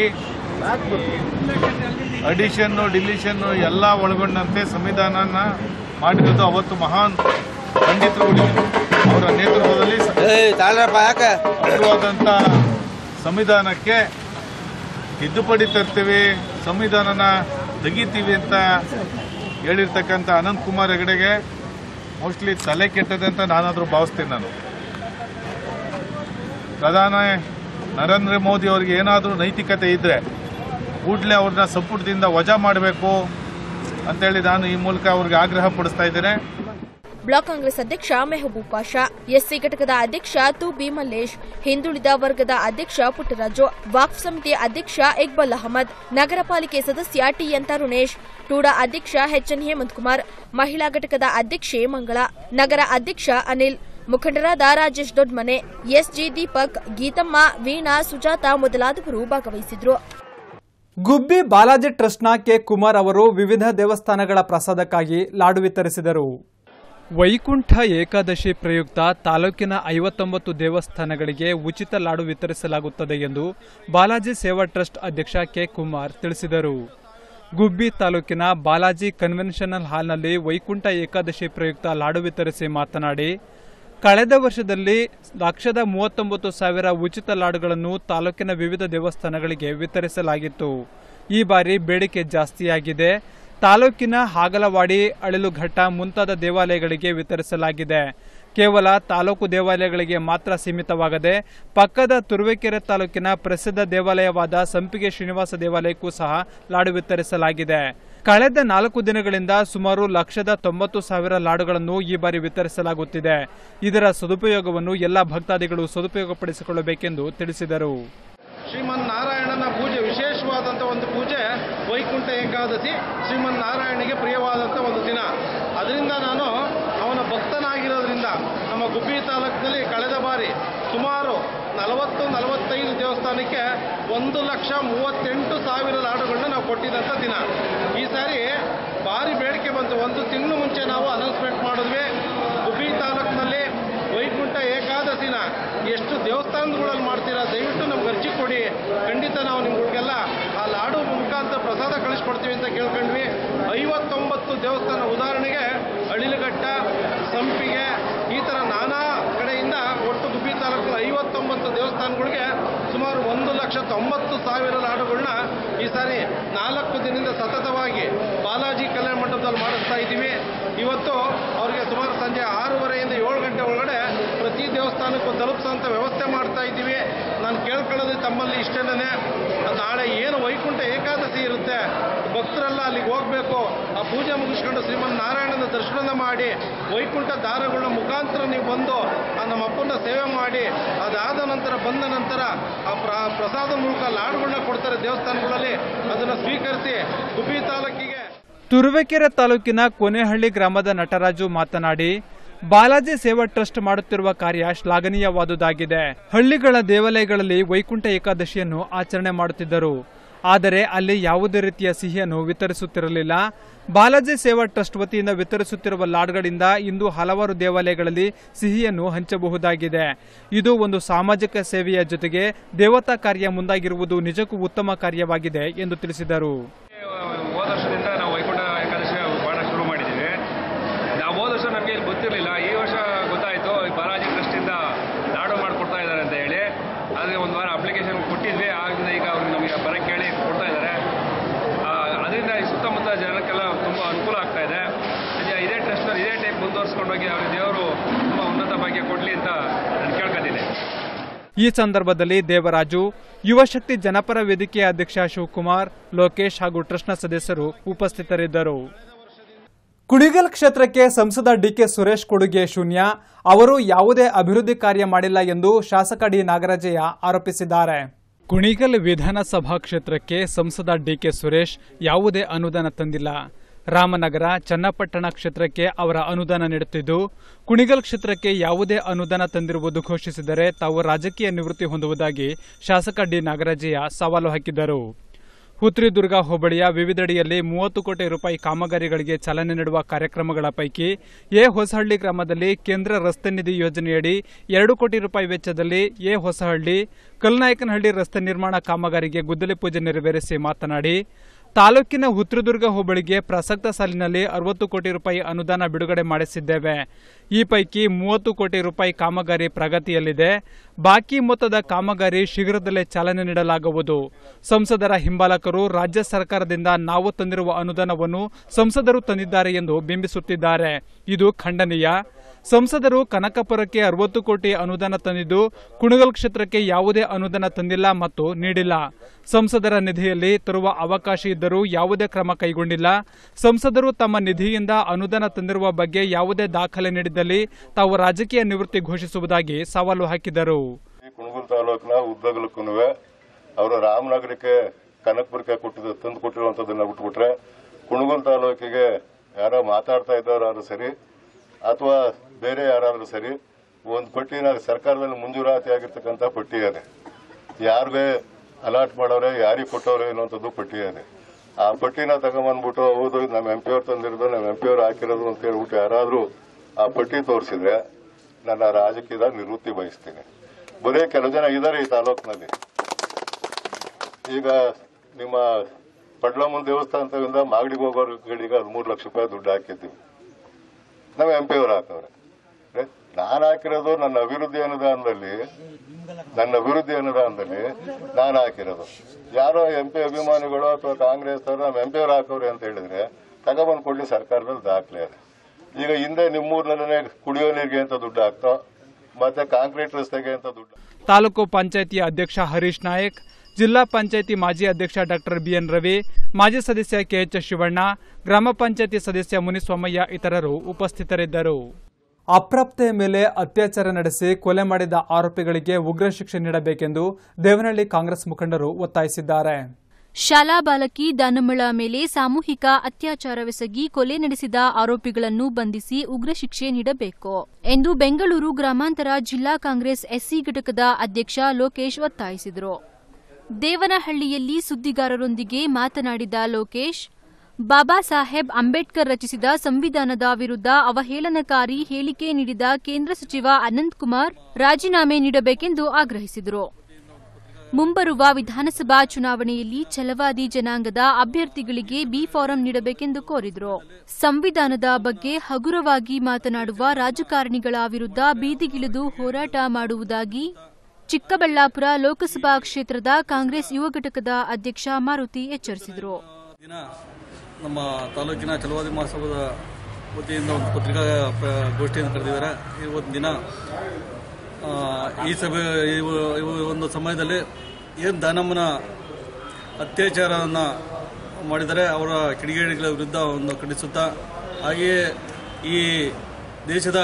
ಅಡಿಷನ್ನು ಡಿಲಿಷನ್ನು ಎಲ್ಲ ಒಳಗೊಂಡಂತೆ ಸಂವಿಧಾನನ ಮಾಡಿರೋದು ಅವತ್ತು ಮಹಾನ್ ಪಂಡಿತರುಗಳು ಅವರ ನೇತೃತ್ವದಲ್ಲಿ ಅದ್ಭುತವಾದಂಥ ಸಂವಿಧಾನಕ್ಕೆ ತಿದ್ದುಪಡಿ ತರ್ತೀವಿ ಸಂವಿಧಾನನ ತೆಗಿತೀವಿ ಅಂತ ಹೇಳಿರ್ತಕ್ಕಂಥ ಅನಂತ್ ಕುಮಾರ್ ಹೆಗಡೆಗೆ ಮೋಸ್ಟ್ಲಿ ತಲೆ ಕೆಟ್ಟದೆ ಅಂತ ನಾನಾದರೂ ಭಾವಿಸ್ತೀನಿ ನಾನು ಪ್ರಧಾನಿ ನರೇಂದ್ರ ಮೋದಿ ಅವರಿಗೆ ಏನಾದರೂ ನೈತಿಕತೆ ಇದ್ದರೆ ಕೂಡಲೇ ಅವ್ರನ್ನ ಸಂಪುಟದಿಂದ ವಜಾ ಮಾಡಬೇಕು ಅಂತೇಳಿ ನಾನು ಈ ಮೂಲಕ ಅವ್ರಿಗೆ ಆಗ್ರಹ ಪಡಿಸ್ತಾ ಇದ್ದೇನೆ ಬ್ಲಾಕ್ ಕಾಂಗ್ರೆಸ್ ಅಧ್ಯಕ್ಷ ಮೆಹಬೂಬ್ ಪಾಷಾ ಎಸ್ಸಿ ಘಟಕದ ಅಧ್ಯಕ್ಷ ತು ಬಿ ಮಲ್ಲೇಶ್ ಹಿಂದುಳಿದ ವರ್ಗದ ಅಧ್ಯಕ್ಷ ಪುಟ್ಟರಾಜು ವಾಕ್ಫ್ ಸಮಿತಿ ಅಧ್ಯಕ್ಷ ಇಕ್ಬಲ್ ಅಹಮದ್ ನಗರ ಪಾಲಿಕೆ ಸದಸ್ಯ ಟಿಎನ್ ತರುಣೇಶ್ ಟೂಡಾ ಅಧ್ಯಕ್ಷ ಎಚ್ಎನ್ ಹೇಮಂತ್ ಕುಮಾರ್ ಮಹಿಳಾ ಘಟಕದ ಅಧ್ಯಕ್ಷೆ ಮಂಗಳ ನಗರ ಅಧ್ಯಕ್ಷ ಅನಿಲ್ ಮುಖಂಡರಾದ ರಾಜೇಶ್ ದೊಡ್ಮನೆ ಎಸ್ಜಿ ದೀಪಕ್ ಗೀತಮ್ಮ ವೀಣಾ ಸುಜಾತ ಮೊದಲಾದವರು ಭಾಗವಹಿಸಿದ್ರು ಗುಬ್ಬಿ ಬಾಲಾಜಿ ಟ್ರಸ್ಟ್ನ ಕೆ ಕುಮಾರ್ ಅವರು ವಿವಿಧ ದೇವಸ್ಥಾನಗಳ ಪ್ರಸಾದಕ್ಕಾಗಿ ಲಾಡು ವಿತರಿಸಿದರು ವೈಕುಂಠ ಏಕಾದಶಿ ಪ್ರಯುಕ್ತ ತಾಲೂಕಿನ ಐವತ್ತೊಂಬತ್ತು ದೇವಸ್ಥಾನಗಳಿಗೆ ಉಚಿತ ಲಾಡು ವಿತರಿಸಲಾಗುತ್ತದೆ ಎಂದು ಬಾಲಾಜಿ ಸೇವಾ ಟ್ರಸ್ಟ್ ಅಧ್ಯಕ್ಷ ಕೆ ಕುಮಾರ್ ತಿಳಿಸಿದರು ಗುಬ್ಬಿ ತಾಲೂಕಿನ ಬಾಲಾಜಿ ಕನ್ವೆನ್ಷನಲ್ ಹಾಲ್ನಲ್ಲಿ ವೈಕುಂಠ ಏಕಾದಶಿ ಪ್ರಯುಕ್ತ ಲಾಡು ವಿತರಿಸಿ ಮಾತನಾಡಿ ಕಳೆದ ವರ್ಷದಲ್ಲಿ ಲಕ್ಷದ ಮೂವತ್ತೊಂಬತ್ತು ಸಾವಿರ ಉಚಿತ ಲಾಡುಗಳನ್ನು ತಾಲೂಕಿನ ವಿವಿಧ ದೇವಸ್ಥಾನಗಳಿಗೆ ವಿತರಿಸಲಾಗಿತ್ತು ಈ ಬಾರಿ ಬೇಡಿಕೆ ಜಾಸ್ತಿಯಾಗಿದೆ ತಾಲೂಕಿನ ಹಾಗಲವಾಡಿ ಅಳಿಲುಘಟ್ಟ ಮುಂತಾದ ದೇವಾಲಯಗಳಿಗೆ ವಿತರಿಸಲಾಗಿದೆ ಕೇವಲ ತಾಲೂಕು ದೇವಾಲಯಗಳಿಗೆ ಮಾತ್ರ ಸೀಮಿತವಾಗದೆ ಪಕ್ಕದ ತುರುವೇಕೆರೆ ತಾಲೂಕಿನ ಪ್ರಸಿದ್ಧ ದೇವಾಲಯವಾದ ಸಂಪಿಗೆ ಶ್ರೀನಿವಾಸ ದೇವಾಲಯಕ್ಕೂ ಸಹ ಲಾಡು ವಿತರಿಸಲಾಗಿದೆ ಕಳೆದ ನಾಲ್ಕು ದಿನಗಳಿಂದ ಸುಮಾರು ಲಕ್ಷದ ತೊಂಬತ್ತು ಸಾವಿರ ಲಾಡುಗಳನ್ನು ಈ ಬಾರಿ ವಿತರಿಸಲಾಗುತ್ತಿದೆ ಇದರ ಸದುಪಯೋಗವನ್ನು ಎಲ್ಲ ಭಕ್ತಾದಿಗಳು ಸದುಪಯೋಗಪಡಿಸಿಕೊಳ್ಳಬೇಕೆಂದು ತಿಳಿಸಿದರು ಶ್ರೀಮನ್ ನಾರಾಯಣನ ಪೂಜೆ ವಿಶೇಷವಾದಂಥ ಒಂದು ಪೂಜೆ ವೈಕುಂಠ ಏಕಾದಶಿ ಶ್ರೀಮನ್ ನಾರಾಯಣಿಗೆ ಪ್ರಿಯವಾದಂಥ ಒಂದು ದಿನ ಅದರಿಂದ ನಾನು ಅವನ ಭಕ್ತನಾಗಿರೋದ್ರಿಂದ ನಮ್ಮ ಗುಬ್ಬಿ ತಾಲೂಕಿನಲ್ಲಿ ಕಳೆದ ಬಾರಿ ಸುಮಾರು ನಲವತ್ತು ನಲವತ್ತೈದು ದೇವಸ್ಥಾನಕ್ಕೆ ಒಂದು ಲಕ್ಷ ಮೂವತ್ತೆಂಟು ಸಾವಿರ ಲಾಡುಗಳನ್ನ ನಾವು ಕೊಟ್ಟಿದ್ದಂಥ ದಿನ ಈ ಸಾರಿ ಭಾರಿ ಬೇಡಿಕೆ ಬಂತು ಒಂದು ತಿಂಗಳು ಮುಂಚೆ ನಾವು ಅನೌನ್ಸ್ಮೆಂಟ್ ಮಾಡಿದ್ವಿ ಗುಬ್ಬಿ ತಾಲೂಕಿನಲ್ಲಿ ವೈಕುಂಠ ಏಕಾದಶಿನ ಎಷ್ಟು ದೇವಸ್ಥಾನಗಳಲ್ಲಿ ಮಾಡ್ತೀರಾ ದಯವಿಟ್ಟು ನಮ್ಗೆ ಅರ್ಜಿ ಕೊಡಿ ಖಂಡಿತ ನಾವು ನಿಮ್ಗಳಿಗೆಲ್ಲ ಪ್ರಸಾದ ಕಳಿಸ್ಕೊಡ್ತೀವಿ ಅಂತ ಕೇಳ್ಕೊಂಡ್ವಿ ಐವತ್ತೊಂಬತ್ತು ದೇವಸ್ಥಾನ ಉದಾಹರಣೆಗೆ ಅಳಿಲಘಟ್ಟ ಸಂಪಿಗೆ ಈ ಥರ ನಾನಾ ಕಡೆಯಿಂದ ಒಟ್ಟು ಗುಬ್ಬಿ ತಾಲೂಕಿನ ಐವತ್ತೊಂಬತ್ತು ದೇವಸ್ಥಾನಗಳಿಗೆ ಸುಮಾರು ಒಂದು ಲಕ್ಷ ತೊಂಬತ್ತು ಸಾವಿರ ಲಾಡುಗಳನ್ನ ಈ ಸಾರಿ ನಾಲ್ಕು ದಿನದಿಂದ ಸತತವಾಗಿ ಬಾಲಾಜಿ ಕಲ್ಯಾಣ ಮಂಟಪದಲ್ಲಿ ಮಾಡಿಸ್ತಾ ಇದ್ದೀವಿ ಇವತ್ತು ಅವರಿಗೆ ಸುಮಾರು ಸಂಜೆ ಆರೂವರೆಯಿಂದ ಏಳು ಗಂಟೆ ಒಳಗಡೆ ಪ್ರತಿ ದೇವಸ್ಥಾನಕ್ಕೂ ತಲುಪಿಸೋಂಥ ವ್ಯವಸ್ಥೆ ಮಾಡ್ತಾ ಇದ್ದೀವಿ ನಾನು ಕೇಳ್ಕೊಳ್ಳೋದು ತಮ್ಮಲ್ಲಿ ಇಷ್ಟೇನೆ ನಾಳೆ ಏನು ವೈಕುಂಠ ಏಕಾದಶಿ ಇರುತ್ತೆ ಭಕ್ತರೆಲ್ಲ ಅಲ್ಲಿಗೆ ಹೋಗಬೇಕು ಆ ಪೂಜೆ ಮುಗಿಸ್ಕೊಂಡು ಶ್ರೀಮನ್ ನಾರಾಯಣನ ದರ್ಶನ ಮಾಡಿ ವೈಕುಂಠ ದಾರಗಳ ಮುಖಾಂತರ ನೀವು ಬಂದು ಆ ನಮ್ಮ ಅಪ್ಪನ ಸೇವೆ ಮಾಡಿ ಅದಾದ ನಂತರ ಬಂದ ನಂತರ ಆ ಪ್ರ ಪ್ರಸಾದ ಮೂಲಕ ಲಾಡುಗಳನ್ನ ಕೊಡ್ತಾರೆ ದೇವಸ್ಥಾನಗಳಲ್ಲಿ ಅದನ್ನು ಸ್ವೀಕರಿಸಿ ಗುಬ್ಬಿ ತಾಲೂಕಿಗೆ ತುರುವೇಕೆರೆ ತಾಲೂಕಿನ ಕೊನೆಹಳ್ಳಿ ಗ್ರಾಮದ ನಟರಾಜು ಮಾತನಾಡಿ ಬಾಲಾಜಿ ಸೇವಾ ಟ್ರಸ್ಟ್ ಮಾಡುತ್ತಿರುವ ಕಾರ್ಯ ಶ್ಲಾಘನೀಯವಾದುದಾಗಿದೆ ಹಳ್ಳಿಗಳ ದೇವಾಲಯಗಳಲ್ಲಿ ವೈಕುಂಠ ಏಕಾದಶಿಯನ್ನು ಆಚರಣೆ ಮಾಡುತ್ತಿದ್ದರು ಆದರೆ ಅಲ್ಲಿ ಯಾವುದೇ ರೀತಿಯ ಸಿಹಿಯನ್ನು ವಿತರಿಸುತ್ತಿರಲಿಲ್ಲ ಬಾಲಾಜಿ ಸೇವಾ ಟ್ರಸ್ಟ್ ವತಿಯಿಂದ ವಿತರಿಸುತ್ತಿರುವ ಲಾಡ್ಗಳಿಂದ ಇಂದು ಹಲವಾರು ದೇವಾಲಯಗಳಲ್ಲಿ ಸಿಹಿಯನ್ನು ಹಂಚಬಹುದಾಗಿದೆ ಇದು ಒಂದು ಸಾಮಾಜಿಕ ಸೇವೆಯ ಜೊತೆಗೆ ದೇವತಾ ಕಾರ್ಯ ಮುಂದಾಗಿರುವುದು ನಿಜಕ್ಕೂ ಉತ್ತಮ ಕಾರ್ಯವಾಗಿದೆ ಎಂದು ತಿಳಿಸಿದರು ಹೋದ ವರ್ಷದಿಂದ ನಾವು ವೈಕುಂಠ ಏಕಾದಶಿ ಮಾಡಕ್ಕೆ ಶುರು ಮಾಡಿದ್ದೀವಿ ನಾವು ಹೋದ ವರ್ಷ ನಮಗೆ ಇಲ್ಲಿ ಗೊತ್ತಿರಲಿಲ್ಲ ಈ ವರ್ಷ ಗೊತ್ತಾಯಿತು ಈ ಬಾಲಾಜಿ ಟ್ರಸ್ಟಿಂದ ಲಾಡು ಮಾಡಿಕೊಡ್ತಾ ಇದ್ದಾರೆ ಅಂತ ಹೇಳಿ ಆದರೆ ಒಂದು ವಾರ ಅಪ್ಲಿಕೇಶನ್ ಕೊಟ್ಟಿದ್ವಿ ಆಗಿಂದ ಈಗ ಅವ್ರಿಗೆ ನಮಗೆ ಬರೋಕ್ಕೆ ಹೇಳಿ ಕೊಡ್ತಾ ಇದ್ದಾರೆ ಅದರಿಂದ ಈ ಸುತ್ತಮುತ್ತ ಜನಕ್ಕೆಲ್ಲ ತುಂಬ ಅನುಕೂಲ ಆಗ್ತಾ ಇದೆ ಇದೇ- ಇದೇ ಟ್ರಸ್ಟ್ನಲ್ಲಿ ಇದೇ ಟೈಪ್ ಮುಂದುವರ್ಸ್ಕೊಂಡೋಗಿ ಅವ್ರಿಗೆ ದೇವರು ತುಂಬ ಉನ್ನತ ಭಾಗ್ಯ ಕೊಡಲಿ ಅಂತ ನಾನು ಕೇಳ್ಕೊತೀನಿ ಈ ಸಂದರ್ಭದಲ್ಲಿ ದೇವರಾಜು ಯುವಶಕ್ತಿ ಜನಪರ ವೇದಿಕೆಯ ಅಧ್ಯಕ್ಷ ಶಿವಕುಮಾರ್ ಲೋಕೇಶ್ ಹಾಗೂ ಟ್ರಸ್ಟ್ನ ಸದಸ್ಯರು ಉಪಸ್ಥಿತರಿದ್ದರು ಕುಣಿಗಲ್ ಕ್ಷೇತ್ರಕ್ಕೆ ಸಂಸದ ಡಿಕೆ ಸುರೇಶ್ ಕೊಡುಗೆ ಶೂನ್ಯ ಅವರು ಯಾವುದೇ ಅಭಿವೃದ್ಧಿ ಕಾರ್ಯ ಮಾಡಿಲ್ಲ ಎಂದು ಶಾಸಕ ಡಿ ನಾಗರಾಜಯ್ಯ ಆರೋಪಿಸಿದ್ದಾರೆ ಕುಣಿಗಲ್ ವಿಧಾನಸಭಾ ಕ್ಷೇತ್ರಕ್ಕೆ ಸಂಸದ ಡಿಕೆ ಸುರೇಶ್ ಯಾವುದೇ ಅನುದಾನ ತಂದಿಲ್ಲ ರಾಮನಗರ ಚನ್ನಪಟ್ಟಣ ಕ್ಷೇತ್ರಕ್ಕೆ ಅವರ ಅನುದಾನ ನೀಡುತ್ತಿದ್ದು ಕುಣಿಗಲ್ ಕ್ಷೇತ್ರಕ್ಕೆ ಯಾವುದೇ ಅನುದಾನ ತಂದಿರುವುದು ಘೋಷಿಸಿದರೆ ತಾವು ರಾಜಕೀಯ ನಿವೃತ್ತಿ ಹೊಂದುವುದಾಗಿ ಶಾಸಕ ಡಿ ನಾಗರಾಜಯ್ಯ ಸವಾಲು ಹಾಕಿದ್ದರು ಹುತ್ರಿದುರ್ಗ ಹೋಬಳಿಯ ವಿವಿಧೆಡೆಯಲ್ಲಿ ಮೂವತ್ತು ಕೋಟಿ ರೂಪಾಯಿ ಕಾಮಗಾರಿಗಳಿಗೆ ಚಾಲನೆ ನೀಡುವ ಕಾರ್ಯಕ್ರಮಗಳ ಪೈಕಿ ಎ ಹೊಸಹಳ್ಳಿ ಗ್ರಾಮದಲ್ಲಿ ಕೇಂದ್ರ ರಸ್ತೆ ನಿಧಿ ಯೋಜನೆಯಡಿ ಎರಡು ಕೋಟಿ ರೂಪಾಯಿ ವೆಚ್ಚದಲ್ಲಿ ಎ ಹೊಸಹಳ್ಳಿ ಕಲ್ನಾಯಕನಹಳ್ಳಿ ರಸ್ತೆ ನಿರ್ಮಾಣ ಕಾಮಗಾರಿಗೆ ಗುದ್ದಲಿ ಪೂಜೆ ನೆರವೇರಿಸಿ ಮಾತನಾಡಿ ತಾಲೂಕಿನ ಹುತ್ರದುರ್ಗ ಹೋಬಳಿಗೆ ಪ್ರಸಕ್ತ ಸಾಲಿನಲ್ಲಿ ಅರವತ್ತು ಕೋಟಿ ರೂಪಾಯಿ ಅನುದಾನ ಬಿಡುಗಡೆ ಮಾಡಿಸಿದ್ದೇವೆ ಈ ಪೈಕಿ ಮೂವತ್ತು ಕೋಟಿ ರೂಪಾಯಿ ಕಾಮಗಾರಿ ಪ್ರಗತಿಯಲ್ಲಿದೆ ಬಾಕಿ ಮೊತ್ತದ ಕಾಮಗಾರಿ ಶೀಘ್ರದಲ್ಲೇ ಚಾಲನೆ ನೀಡಲಾಗುವುದು ಸಂಸದರ ಹಿಂಬಾಲಕರು ರಾಜ್ಯ ಸರ್ಕಾರದಿಂದ ನಾವು ತಂದಿರುವ ಅನುದಾನವನ್ನು ಸಂಸದರು ತಂದಿದ್ದಾರೆ ಎಂದು ಬಿಂಬಿಸುತ್ತಿದ್ದಾರೆ ಇದು ಖಂಡನೀಯ ಸಂಸದರು ಕನಕಪುರಕ್ಕೆ ಅರವತ್ತು ಕೋಟಿ ಅನುದಾನ ತಂದಿದ್ದು ಕುಣಗಲ್ ಕ್ಷೇತ್ರಕ್ಕೆ ಯಾವುದೇ ಅನುದಾನ ತಂದಿಲ್ಲ ಮತ್ತು ನೀಡಿಲ್ಲ ಸಂಸದರ ನಿಧಿಯಲ್ಲಿ ತರುವ ಅವಕಾಶ ಇದ್ದರೂ ಯಾವುದೇ ಕ್ರಮ ಕೈಗೊಂಡಿಲ್ಲ ಸಂಸದರು ತಮ್ಮ ನಿಧಿಯಿಂದ ಅನುದಾನ ತಂದಿರುವ ಬಗ್ಗೆ ಯಾವುದೇ ದಾಖಲೆ ನೀಡಿದ್ದಲ್ಲಿ ತಾವು ರಾಜಕೀಯ ನಿವೃತ್ತಿ ಘೋಷಿಸುವುದಾಗಿ ಸವಾಲು ಹಾಕಿದರು ಕುಣಗುಲ್ ತಾಲೂಕಿನ ಉದ್ದಗಲಕ್ಕೂ ಅವರು ರಾಮನಗರಕ್ಕೆ ಕನಕಪುರಕ್ಕೆ ಕೊಟ್ಟಿದ್ದು ತಂದು ಕೊಟ್ಟಿರುವಂಥದ್ದನ್ನ ಬಿಟ್ಬಿಟ್ರೆ ಕುಣಗುಲ್ ತಾಲೂಕಿಗೆ ಯಾರೋ ಮಾತಾಡ್ತಾ ಇದ್ದವರಾದ್ರೂ ಸರಿ ಅಥವಾ ಬೇರೆ ಯಾರಾದ್ರೂ ಸರಿ ಒಂದು ಪಟ್ಟಿನ ಸರ್ಕಾರದಲ್ಲಿ ಮಂಜೂರಾತಿ ಆಗಿರ್ತಕ್ಕಂಥ ಪಟ್ಟಿ ಇದೆ ಯಾರಿಗೆ ಅಲಾಟ್ ಮಾಡೋರೆ ಯಾರಿಗೆ ಕೊಟ್ಟವ್ರೆ ಅನ್ನುವಂಥದ್ದು ಪಟ್ಟಿ ಇದೆ ಆ ಪಟ್ಟಿನ ತಗೊಂಬಂದ್ಬಿಟ್ಟು ಹೌದು ಇದು ನಮ್ಮ ಎಂ ಪಿ ಅವ್ರು ತಂದಿರೋದು ನಮ್ಮ ಎಂ ಪಿ ಅವ್ರು ಹಾಕಿರೋದು ಅಂತ ಹೇಳ್ಬಿಟ್ಟು ಯಾರಾದ್ರೂ ಆ ಪಟ್ಟಿ ತೋರಿಸಿದ್ರೆ ನನ್ನ ರಾಜಕೀಯದ ನಿವೃತ್ತಿ ಬಯಸ್ತೀನಿ ಬರೀ ಕೆಲವು ಜನ ಇದ್ದಾರೆ ಈ ತಾಲೂಕಿನಲ್ಲಿ ಈಗ ನಿಮ್ಮ ಪಡ್ಲಮ್ಮನ ದೇವಸ್ಥಾನದಿಂದ ಮಾಗಡಿಗೆ ಹೋಗೋರ್ಗಳಿಗೆ ಹದಿಮೂರು ಲಕ್ಷ ರೂಪಾಯಿ ದುಡ್ಡು ಹಾಕಿದ್ದೀವಿ ನಮ್ಮ ಎಂ ಪಿ ಅವ್ರು ಹಾಕವ್ರೆ ನಾನು ಹಾಕಿರೋದು ನನ್ನ ಅಭಿವೃದ್ಧಿ ಅನುದಾನದಲ್ಲಿ ನನ್ನ ಅಭಿವೃದ್ಧಿ ಅನುದಾನದಲ್ಲಿ ನಾನು ಹಾಕಿರೋದು ಯಾರೋ ಎಂ ಪಿ ಅಭಿಮಾನಿಗಳು ಅಥವಾ ಕಾಂಗ್ರೆಸ್ ಅವರು ನಮ್ಮ ಎಂ ಪಿ ಅವ್ರು ಹಾಕವ್ರೆ ಅಂತ ಹೇಳಿದ್ರೆ ತಗೊಬಂದು ಕೊಡ್ಲಿ ಸರ್ಕಾರದಲ್ಲಿ ದಾಖಲೆ ಇದೆ ಈಗ ಹಿಂದೆ ನಿಮ್ಮೂರ್ನಲ್ಲೇ ಕುಡಿಯೋ ನೀರಿಗೆ ಅಂತ ದುಡ್ಡು ಹಾಕ್ತೋ ಮತ್ತೆ ಕಾಂಕ್ರೀಟ್ ರಸ್ತೆಗೆ ಅಂತ ದುಡ್ಡು ತಾಲೂಕು ಪಂಚಾಯಿತಿಯ ಅಧ್ಯಕ್ಷ ಹರೀಶ್ ನಾಯಕ್ ಜಿಲ್ಲಾ ಪಂಚಾಯಿತಿ ಮಾಜಿ ಅಧ್ಯಕ್ಷ ಡಾಕ್ಟರ್ ಬಿಎನ್ ರವಿ ಮಾಜಿ ಸದಸ್ಯ ಕೆಎಚ್ ಶಿವಣ್ಣ ಗ್ರಾಮ ಪಂಚಾಯಿತಿ ಸದಸ್ಯ ಮುನಿಸ್ವಾಮಯ್ಯ ಇತರರು ಉಪಸ್ಥಿತರಿದ್ದರು ಅಪ್ರಾಪ್ತೆಯ ಮೇಲೆ ಅತ್ಯಾಚಾರ ನಡೆಸಿ ಕೊಲೆ ಮಾಡಿದ ಆರೋಪಿಗಳಿಗೆ ಉಗ್ರ ಶಿಕ್ಷೆ ನೀಡಬೇಕೆಂದು ದೇವನಹಳ್ಳಿ ಕಾಂಗ್ರೆಸ್ ಮುಖಂಡರು ಒತ್ತಾಯಿಸಿದ್ದಾರೆ ಶಾಲಾ ಬಾಲಕಿ ದಾನಮ್ಮಳ ಮೇಲೆ ಸಾಮೂಹಿಕ ಅತ್ಯಾಚಾರವೆಸಗಿ ಕೊಲೆ ನಡೆಸಿದ ಆರೋಪಿಗಳನ್ನು ಬಂಧಿಸಿ ಉಗ್ರ ಶಿಕ್ಷೆ ನೀಡಬೇಕು ಎಂದು ಬೆಂಗಳೂರು ಗ್ರಾಮಾಂತರ ಜಿಲ್ಲಾ ಕಾಂಗ್ರೆಸ್ ಎಸ್ಸಿ ಘಟಕದ ಅಧ್ಯಕ್ಷ ಲೋಕೇಶ್ ಒತ್ತಾಯಿಸಿದರು ದೇವನಹಳ್ಳಿಯಲ್ಲಿ ಸುದ್ದಿಗಾರರೊಂದಿಗೆ ಮಾತನಾಡಿದ ಲೋಕೇಶ್ ಬಾಬಾ ಸಾಹೇಬ್ ಅಂಬೇಡ್ಕರ್ ರಚಿಸಿದ ಸಂವಿಧಾನದ ವಿರುದ್ಧ ಅವಹೇಳನಕಾರಿ ಹೇಳಿಕೆ ನೀಡಿದ ಕೇಂದ್ರ ಸಚಿವ ಅನಂತಕುಮಾರ್ ರಾಜೀನಾಮೆ ನೀಡಬೇಕೆಂದು ಆಗ್ರಹಿಸಿದರು ಮುಂಬರುವ ವಿಧಾನಸಭಾ ಚುನಾವಣೆಯಲ್ಲಿ ಛಲವಾದಿ ಜನಾಂಗದ ಅಭ್ಯರ್ಥಿಗಳಿಗೆ ಬಿ ಫಾರಂ ನೀಡಬೇಕೆಂದು ಕೋರಿದರು ಸಂವಿಧಾನದ ಬಗ್ಗೆ ಹಗುರವಾಗಿ ಮಾತನಾಡುವ ರಾಜಕಾರಣಿಗಳ ವಿರುದ್ಧ ಬೀದಿಗಿಳಿದು ಹೋರಾಟ ಮಾಡುವುದಾಗಿ ಚಿಕ್ಕಬಳ್ಳಾಪುರ ಲೋಕಸಭಾ ಕ್ಷೇತ್ರದ ಕಾಂಗ್ರೆಸ್ ಯುವ ಘಟಕದ ಅಧ್ಯಕ್ಷ ಮಾರುತಿ ಎಚ್ಚರಿಸಿದರು ದಿನ ನಮ್ಮ ತಾಲೂಕಿನ ಚಲವಾದಿ ಮಹಾಸಭಾದ ವತಿಯಿಂದ ಒಂದು ಪತ್ರಿಕಾ ಪ್ರ- ಗೋಷ್ಠಿಯನ್ನು ಕರೆದಿದ್ದಾರೆ ಇವತ್ತು ದಿನ ಆ, ಈ ಸಭೆ ಈ ಒ- ಈ ಒಂದು ಸಮಯದಲ್ಲಿ ಏನು ದಾನಮ್ಮನ ಅತ್ಯಾಚಾರವನ್ನು ಮಾಡಿದರೆ ಅವರ ಕಿಡಿಗೇಡಿಗಳ ವಿರುದ್ಧ ಒಂದು ಖಂಡಿಸುತ್ತಾ ಹಾಗೆಯೇ ಈ ದೇಶದ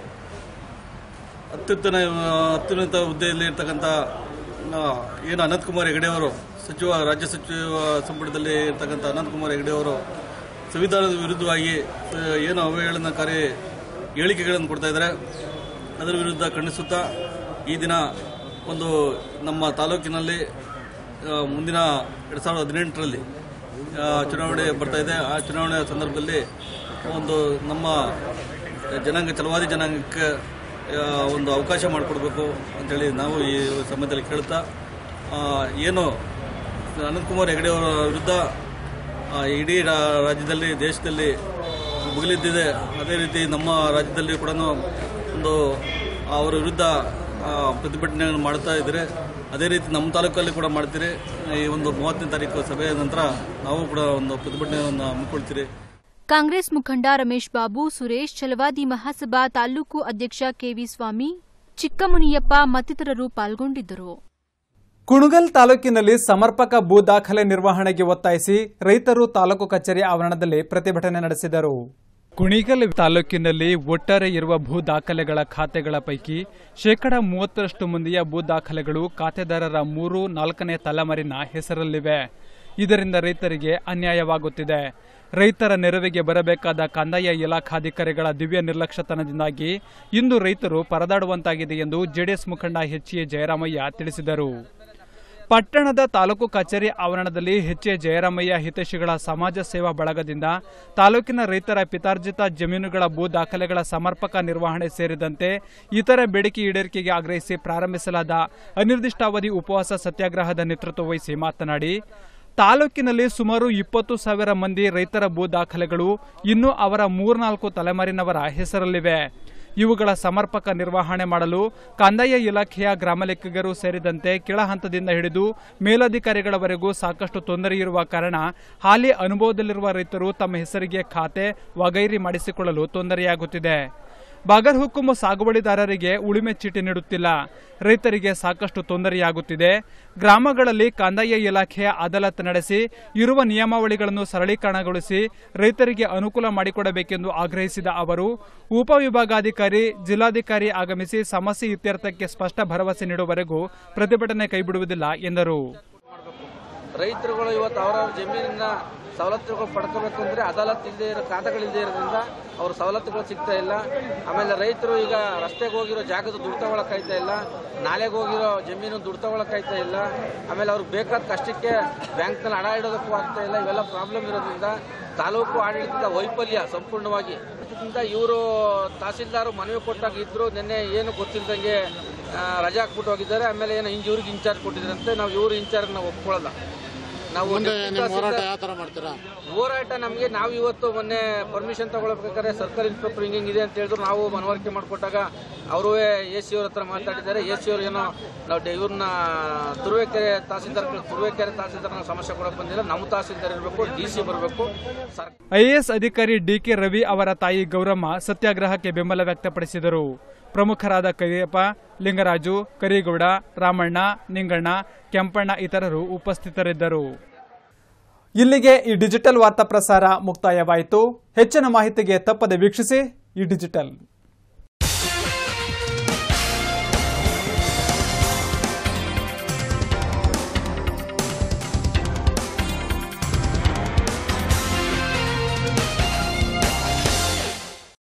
ಅತ್ಯುತ್ತಮ ಅತ್ಯುನ್ನತ ಹುದ್ದೆಯಲ್ಲಿ ಇರ್ತಕ್ಕಂಥ ಆ, ಏನು ಅನಂತಕುಮಾರ್ ಹೆಗಡೆ ಅವರು ಸಚಿವ ರಾಜ್ಯ ಸಚಿವ ಸಂಪುಟದಲ್ಲಿ ಇರ್ತಕ್ಕಂಥ ಅನಂತಕುಮಾರ್ ಹೆಗಡೆ ಅವರು ಸಂವಿಧಾನದ ವಿರುದ್ಧವಾಗಿ ಆ, ಏನು ಅವಹೇಳನಕಾರಿ ಹೇಳಿಕೆಗಳನ್ನು ಕೊಡ್ತಾ ಇದ್ದಾರೆ ಅದರ ವಿರುದ್ಧ ಖಂಡಿಸುತ್ತಾ ಈ ದಿನ ಒಂದು ನಮ್ಮ ತಾಲೂಕಿನಲ್ಲಿ ಆ, ಮುಂದಿನ ಎರಡು ಸಾವಿರದ ಹದಿನೆಂಟರಲ್ಲಿ ಚುನಾವಣೆ ಬರ್ತಾ ಇದೆ ಆ ಚುನಾವಣೆ ಸಂದರ್ಭದಲ್ಲಿ ಒಂದು ನಮ್ಮ ಜನಾಂಗ ಛಲವಾದಿ ಜನಾಂಗಕ್ಕೆ ಆ, ಒಂದು ಅವಕಾಶ ಮಾಡಿಕೊಡ್ಬೇಕು ಅಂತೇಳಿ ನಾವು ಈ ಸಮಯದಲ್ಲಿ ಕೇಳ್ತಾ ಆ, ಏನು ಅನಂತಕುಮಾರ್ ಹೆಗಡೆ ಅವರ ವಿರುದ್ಧ ಆ, ಇಡೀ ರಾ- ರಾಜ್ಯದಲ್ಲಿ ದೇಶದಲ್ಲಿ ಮುಗಿಲಿದ್ದಿದೆ ಅದೇ ರೀತಿ ನಮ್ಮ ರಾಜ್ಯದಲ್ಲಿ ಕೂಡ ಒಂದು ಅವರ ವಿರುದ್ಧ ಆ, ಪ್ರತಿಭಟನೆಯನ್ನು ಮಾಡ್ತಾ ಇದ್ದಾರೆ ಅದೇ ರೀತಿ ನಮ್ಮ ತಾಲೂಕಲ್ಲಿ ಕೂಡ ಮಾಡ್ತೀರಿ ಈ ಒಂದು ಮೂವತ್ತನೇ ತಾರೀಕು ಸಭೆಯ ನಂತರ ನಾವು ಕೂಡ ಒಂದು ಪ್ರತಿಭಟನೆಯನ್ನು ಹಮ್ಮಿಕೊಳ್ತೀರಿ ಕಾಂಗ್ರೆಸ್ ಮುಖಂಡ ರಮೇಶ್ ಬಾಬು ಸುರೇಶ್ ಛಲವಾದಿ ಮಹಾಸಭಾ ತಾಲೂಕು ಅಧ್ಯಕ್ಷ ಕೆವಿ ಸ್ವಾಮಿ ಚಿಕ್ಕಮುನಿಯಪ್ಪ ಮತ್ತಿತರರು ಪಾಲ್ಗೊಂಡಿದ್ದರು ಕುಣಗಲ್ ತಾಲೂಕಿನಲ್ಲಿ ಸಮರ್ಪಕ ಭೂ ದಾಖಲೆ ನಿರ್ವಹಣೆಗೆ ಒತ್ತಾಯಿಸಿ ರೈತರು ತಾಲೂಕು ಕಚೇರಿ ಆವರಣದಲ್ಲಿ ಪ್ರತಿಭಟನೆ ನಡೆಸಿದರು ಕುಣಿಗಲ್ ತಾಲೂಕಿನಲ್ಲಿ ಒಟ್ಟಾರೆ ಇರುವ ಭೂ ದಾಖಲೆಗಳ ಖಾತೆಗಳ ಪೈಕಿ ಶೇಕಡ ಮೂವತ್ತರಷ್ಟು ಮಂದಿಯ ಭೂ ದಾಖಲೆಗಳು ಖಾತೆದಾರರ ಮೂರು ನಾಲ್ಕನೇ ತಲೆಮಾರಿನ ಹೆಸರಲ್ಲಿವೆ ಇದರಿಂದ ರೈತರಿಗೆ ಅನ್ಯಾಯವಾಗುತ್ತಿದೆ ರೈತರ ನೆರವಿಗೆ ಬರಬೇಕಾದ ಕಂದಾಯ ಇಲಾಖಾಧಿಕಾರಿಗಳ ದಿವ್ಯ ನಿರ್ಲಕ್ಷ್ಯತನದಿಂದಾಗಿ ಇಂದು ರೈತರು ಪರದಾಡುವಂತಾಗಿದೆ ಎಂದು ಜೆಡಿಎಸ್ ಮುಖಂಡ ಎಚ್ ಎ ಜಯರಾಮಯ್ಯ ತಿಳಿಸಿದರು ಪಟ್ಟಣದ ತಾಲೂಕು ಕಚೇರಿ ಆವರಣದಲ್ಲಿ ಎಚ್ ಎ ಜಯರಾಮಯ್ಯ ಹಿತೈಷಿಗಳ ಸಮಾಜ ಸೇವಾ ಬಳಗದಿಂದ ತಾಲೂಕಿನ ರೈತರ ಪಿತಾರ್ಜಿತ ಜಮೀನುಗಳ ಭೂ ದಾಖಲೆಗಳ ಸಮರ್ಪಕ ನಿರ್ವಹಣೆ ಸೇರಿದಂತೆ ಇತರ ಬೇಡಿಕೆ ಈಡೇರಿಕೆಗೆ ಆಗ್ರಹಿಸಿ ಪ್ರಾರಂಭಿಸಲಾದ ಅನಿರ್ದಿಷ್ಟಾವಧಿ ಉಪವಾಸ ಸತ್ಯಾಗ್ರಹದ ನೇತೃತ್ವ ವಹಿಸಿ ಮಾತನಾಡಿ ತಾಲೂಕಿನಲ್ಲಿ ಸುಮಾರು ಇಪ್ಪತ್ತು ಸಾವಿರ ಮಂದಿ ರೈತರ ಭೂ ದಾಖಲೆಗಳು ಇನ್ನೂ ಅವರ ಮೂರ್ನಾಲ್ಕು ತಲೆಮಾರಿನವರ ಹೆಸರಲ್ಲಿವೆ ಇವುಗಳ ಸಮರ್ಪಕ ನಿರ್ವಹಣೆ ಮಾಡಲು ಕಂದಾಯ ಇಲಾಖೆಯ ಗ್ರಾಮ ಲೆಕ್ಕಿಗರು ಸೇರಿದಂತೆ ಕೆಳ ಹಂತದಿಂದ ಹಿಡಿದು ಮೇಲಧಿಕಾರಿಗಳವರೆಗೂ ಸಾಕಷ್ಟು ತೊಂದರೆ ಇರುವ ಕಾರಣ ಹಾಲಿ ಅನುಭವದಲ್ಲಿರುವ ರೈತರು ತಮ್ಮ ಹೆಸರಿಗೆ ಖಾತೆ ವಗೈರಿ ಮಾಡಿಸಿಕೊಳ್ಳಲು ತೊಂದರೆಯಾಗುತ್ತಿದೆ ಬಾಗರ್ ಹುಕುಂ ಸಾಗುವಳಿದಾರರಿಗೆ ಉಳಿಮೆ ಚೀಟಿ ನೀಡುತ್ತಿಲ್ಲ ರೈತರಿಗೆ ಸಾಕಷ್ಟು ತೊಂದರೆಯಾಗುತ್ತಿದೆ ಗ್ರಾಮಗಳಲ್ಲಿ ಕಂದಾಯ ಇಲಾಖೆಯ ಅದಾಲತ್ ನಡೆಸಿ ಇರುವ ನಿಯಮಾವಳಿಗಳನ್ನು ಸರಳೀಕರಣಗೊಳಿಸಿ ರೈತರಿಗೆ ಅನುಕೂಲ ಮಾಡಿಕೊಡಬೇಕೆಂದು ಆಗ್ರಹಿಸಿದ ಅವರು ಉಪವಿಭಾಗಾಧಿಕಾರಿ ಜಿಲ್ಲಾಧಿಕಾರಿ ಆಗಮಿಸಿ ಸಮಸ್ಯೆ ಇತ್ಯರ್ಥಕ್ಕೆ ಸ್ಪಷ್ಟ ಭರವಸೆ ನೀಡುವವರೆಗೂ ಪ್ರತಿಭಟನೆ ಕೈಬಿಡುವುದಿಲ್ಲ ಎಂದರು ರೈತರುಗಳು ಇವತ್ತು ಅವರವ್ರ ಜಮೀನಿನ ಸವಲತ್ತುಗಳು ಪಡ್ಕೋಬೇಕು ಅಂದ್ರೆ ಅದಾಲತ್ ಇಲ್ಲದೆ ಇರೋ ಖಾತೆಗಳಿಲ್ಲದೆ ಇರೋದ್ರಿಂದ ಅವ್ರ ಸವಲತ್ತುಗಳು ಸಿಗ್ತಾ ಇಲ್ಲ ಆಮೇಲೆ ರೈತರು ಈಗ ರಸ್ತೆಗೆ ಹೋಗಿರೋ ಜಾಗದ ದುಡ್ಡು ತಗೊಳಕ್ಕಾಯ್ತಾ ಇಲ್ಲ ನಾಲೆಗೆ ಹೋಗಿರೋ ಜಮೀನು ದುಡ್ಡು ತಗೊಳಕ್ಕಾಯ್ತಾ ಇಲ್ಲ ಆಮೇಲೆ ಅವ್ರಿಗೆ ಬೇಕಾದ ಕಷ್ಟಕ್ಕೆ ಬ್ಯಾಂಕ್ನಲ್ಲಿ ಹಣ ಇಡೋದಕ್ಕೂ ಆಗ್ತಾ ಇಲ್ಲ ಇವೆಲ್ಲ ಪ್ರಾಬ್ಲಮ್ ಇರೋದ್ರಿಂದ ತಾಲೂಕು ಆಡಳಿತದ ವೈಫಲ್ಯ ಸಂಪೂರ್ಣವಾಗಿ ಇದರಿಂದ ಇವರು ತಹಸೀಲ್ದಾರ್ ಮನವಿ ಕೊಟ್ಟಾಗ ಇದ್ರು ನಿನ್ನೆ ಏನು ಗೊತ್ತಿಲ್ದಂಗೆ ಆ, ರಜೆ ಹಾಕ್ಬಿಟ್ಟು ಹೋಗಿದ್ದಾರೆ ಆಮೇಲೆ ಏನೋ ಹಿಂಗೆ ಇವ್ರಿಗೆ ಇನ್ಚಾರ್ಜ್ ಕೊಟ್ಟಿದ್ರಂತೆ ನಾವು ಇವ್ರ ಇನ್ಚಾರ್ಜ್ ನಾವು ಒಪ್ಕೊಳ್ಳಲ್ಲ ನಾವು ಮುಂದೆ deputy ನಿಮ್ಮ ಹೋರಾಟ ತಹಸೀಲ್ದಾರ್- ಯಾವ ಥರ ಮಾಡ್ತೀರಾ ಹೋರಾಟ ನಮಗೆ ನಾವು ಇವತ್ತು ಮೊನ್ನೆ ಪರ್ಮಿಷನ್ ತಗೊಳ್ಬೇಕಾದ್ರೆ ಸರ್ಕಾರಿ ಇನ್ಸ್ಪೆಕ್ಟರ್ ಹಿಂಗೆ ಹಿಂಗಿದೆ ಅಂತ ಹೇಳಿದ್ರು ನಾವು ಮನವರಿಕೆ ಮಾಡಿಕೊಟ್ಟಾಗ ಅವರು ಎ ಸಿ ಅವ್ರ ಹತ್ರ ಮಾತಾಡಿದ್ದಾರೆ ಎ ಸಿ ಅವ್ರು ಏನೋ ನಾವು ಡೆ- ಇವ್ರನ್ನ ತುರುವೇಕೆರೆ ತಹಸೀಲ್ದಾರ್ ತುರುವೇಕೆರೆ ತಹಸೀಲ್ದಾರ್ ನಾವು ಸಮಸ್ಯೆ ಕೊಡಕ್ಕೆ ಬಂದಿಲ್ಲ ನಮ್ಮ ತಹಸೀಲ್ದಾರ್ ಇರಬೇಕು ಡಿ ಸಿ ಬರಬೇಕು ಸರ್ ಐಎಎಸ್ ಅಧಿಕಾರಿ ಡಿಕೆ ರವಿ ಅವರ ತಾಯಿ ಗೌರಮ್ಮ ಸತ್ಯಾಗ್ರಹಕ್ಕೆ ಬೆಂಬಲ ವ್ಯಕ್ತಪಡಿಸಿದರು ಪ್ರಮುಖರಾದ ಕರಿಯಪ್ಪ ಲಿಂಗರಾಜು ಕರಿಗೌಡ ರಾಮಣ್ಣ ನಿಂಗಣ್ಣ ಕೆಂಪಣ್ಣ ಇತರರು ಉಪಸ್ಥಿತರಿದ್ದರು ಇಲ್ಲಿಗೆ ಈ ಡಿಜಿಟಲ್ ವಾರ್ತಾ ಪ್ರಸಾರ ಮುಕ್ತಾಯವಾಯಿತು ಹೆಚ್ಚಿನ ಮಾಹಿತಿಗೆ ತಪ್ಪದೆ ವೀಕ್ಷಿಸಿ ಈ ಡಿಜಿಟಲ್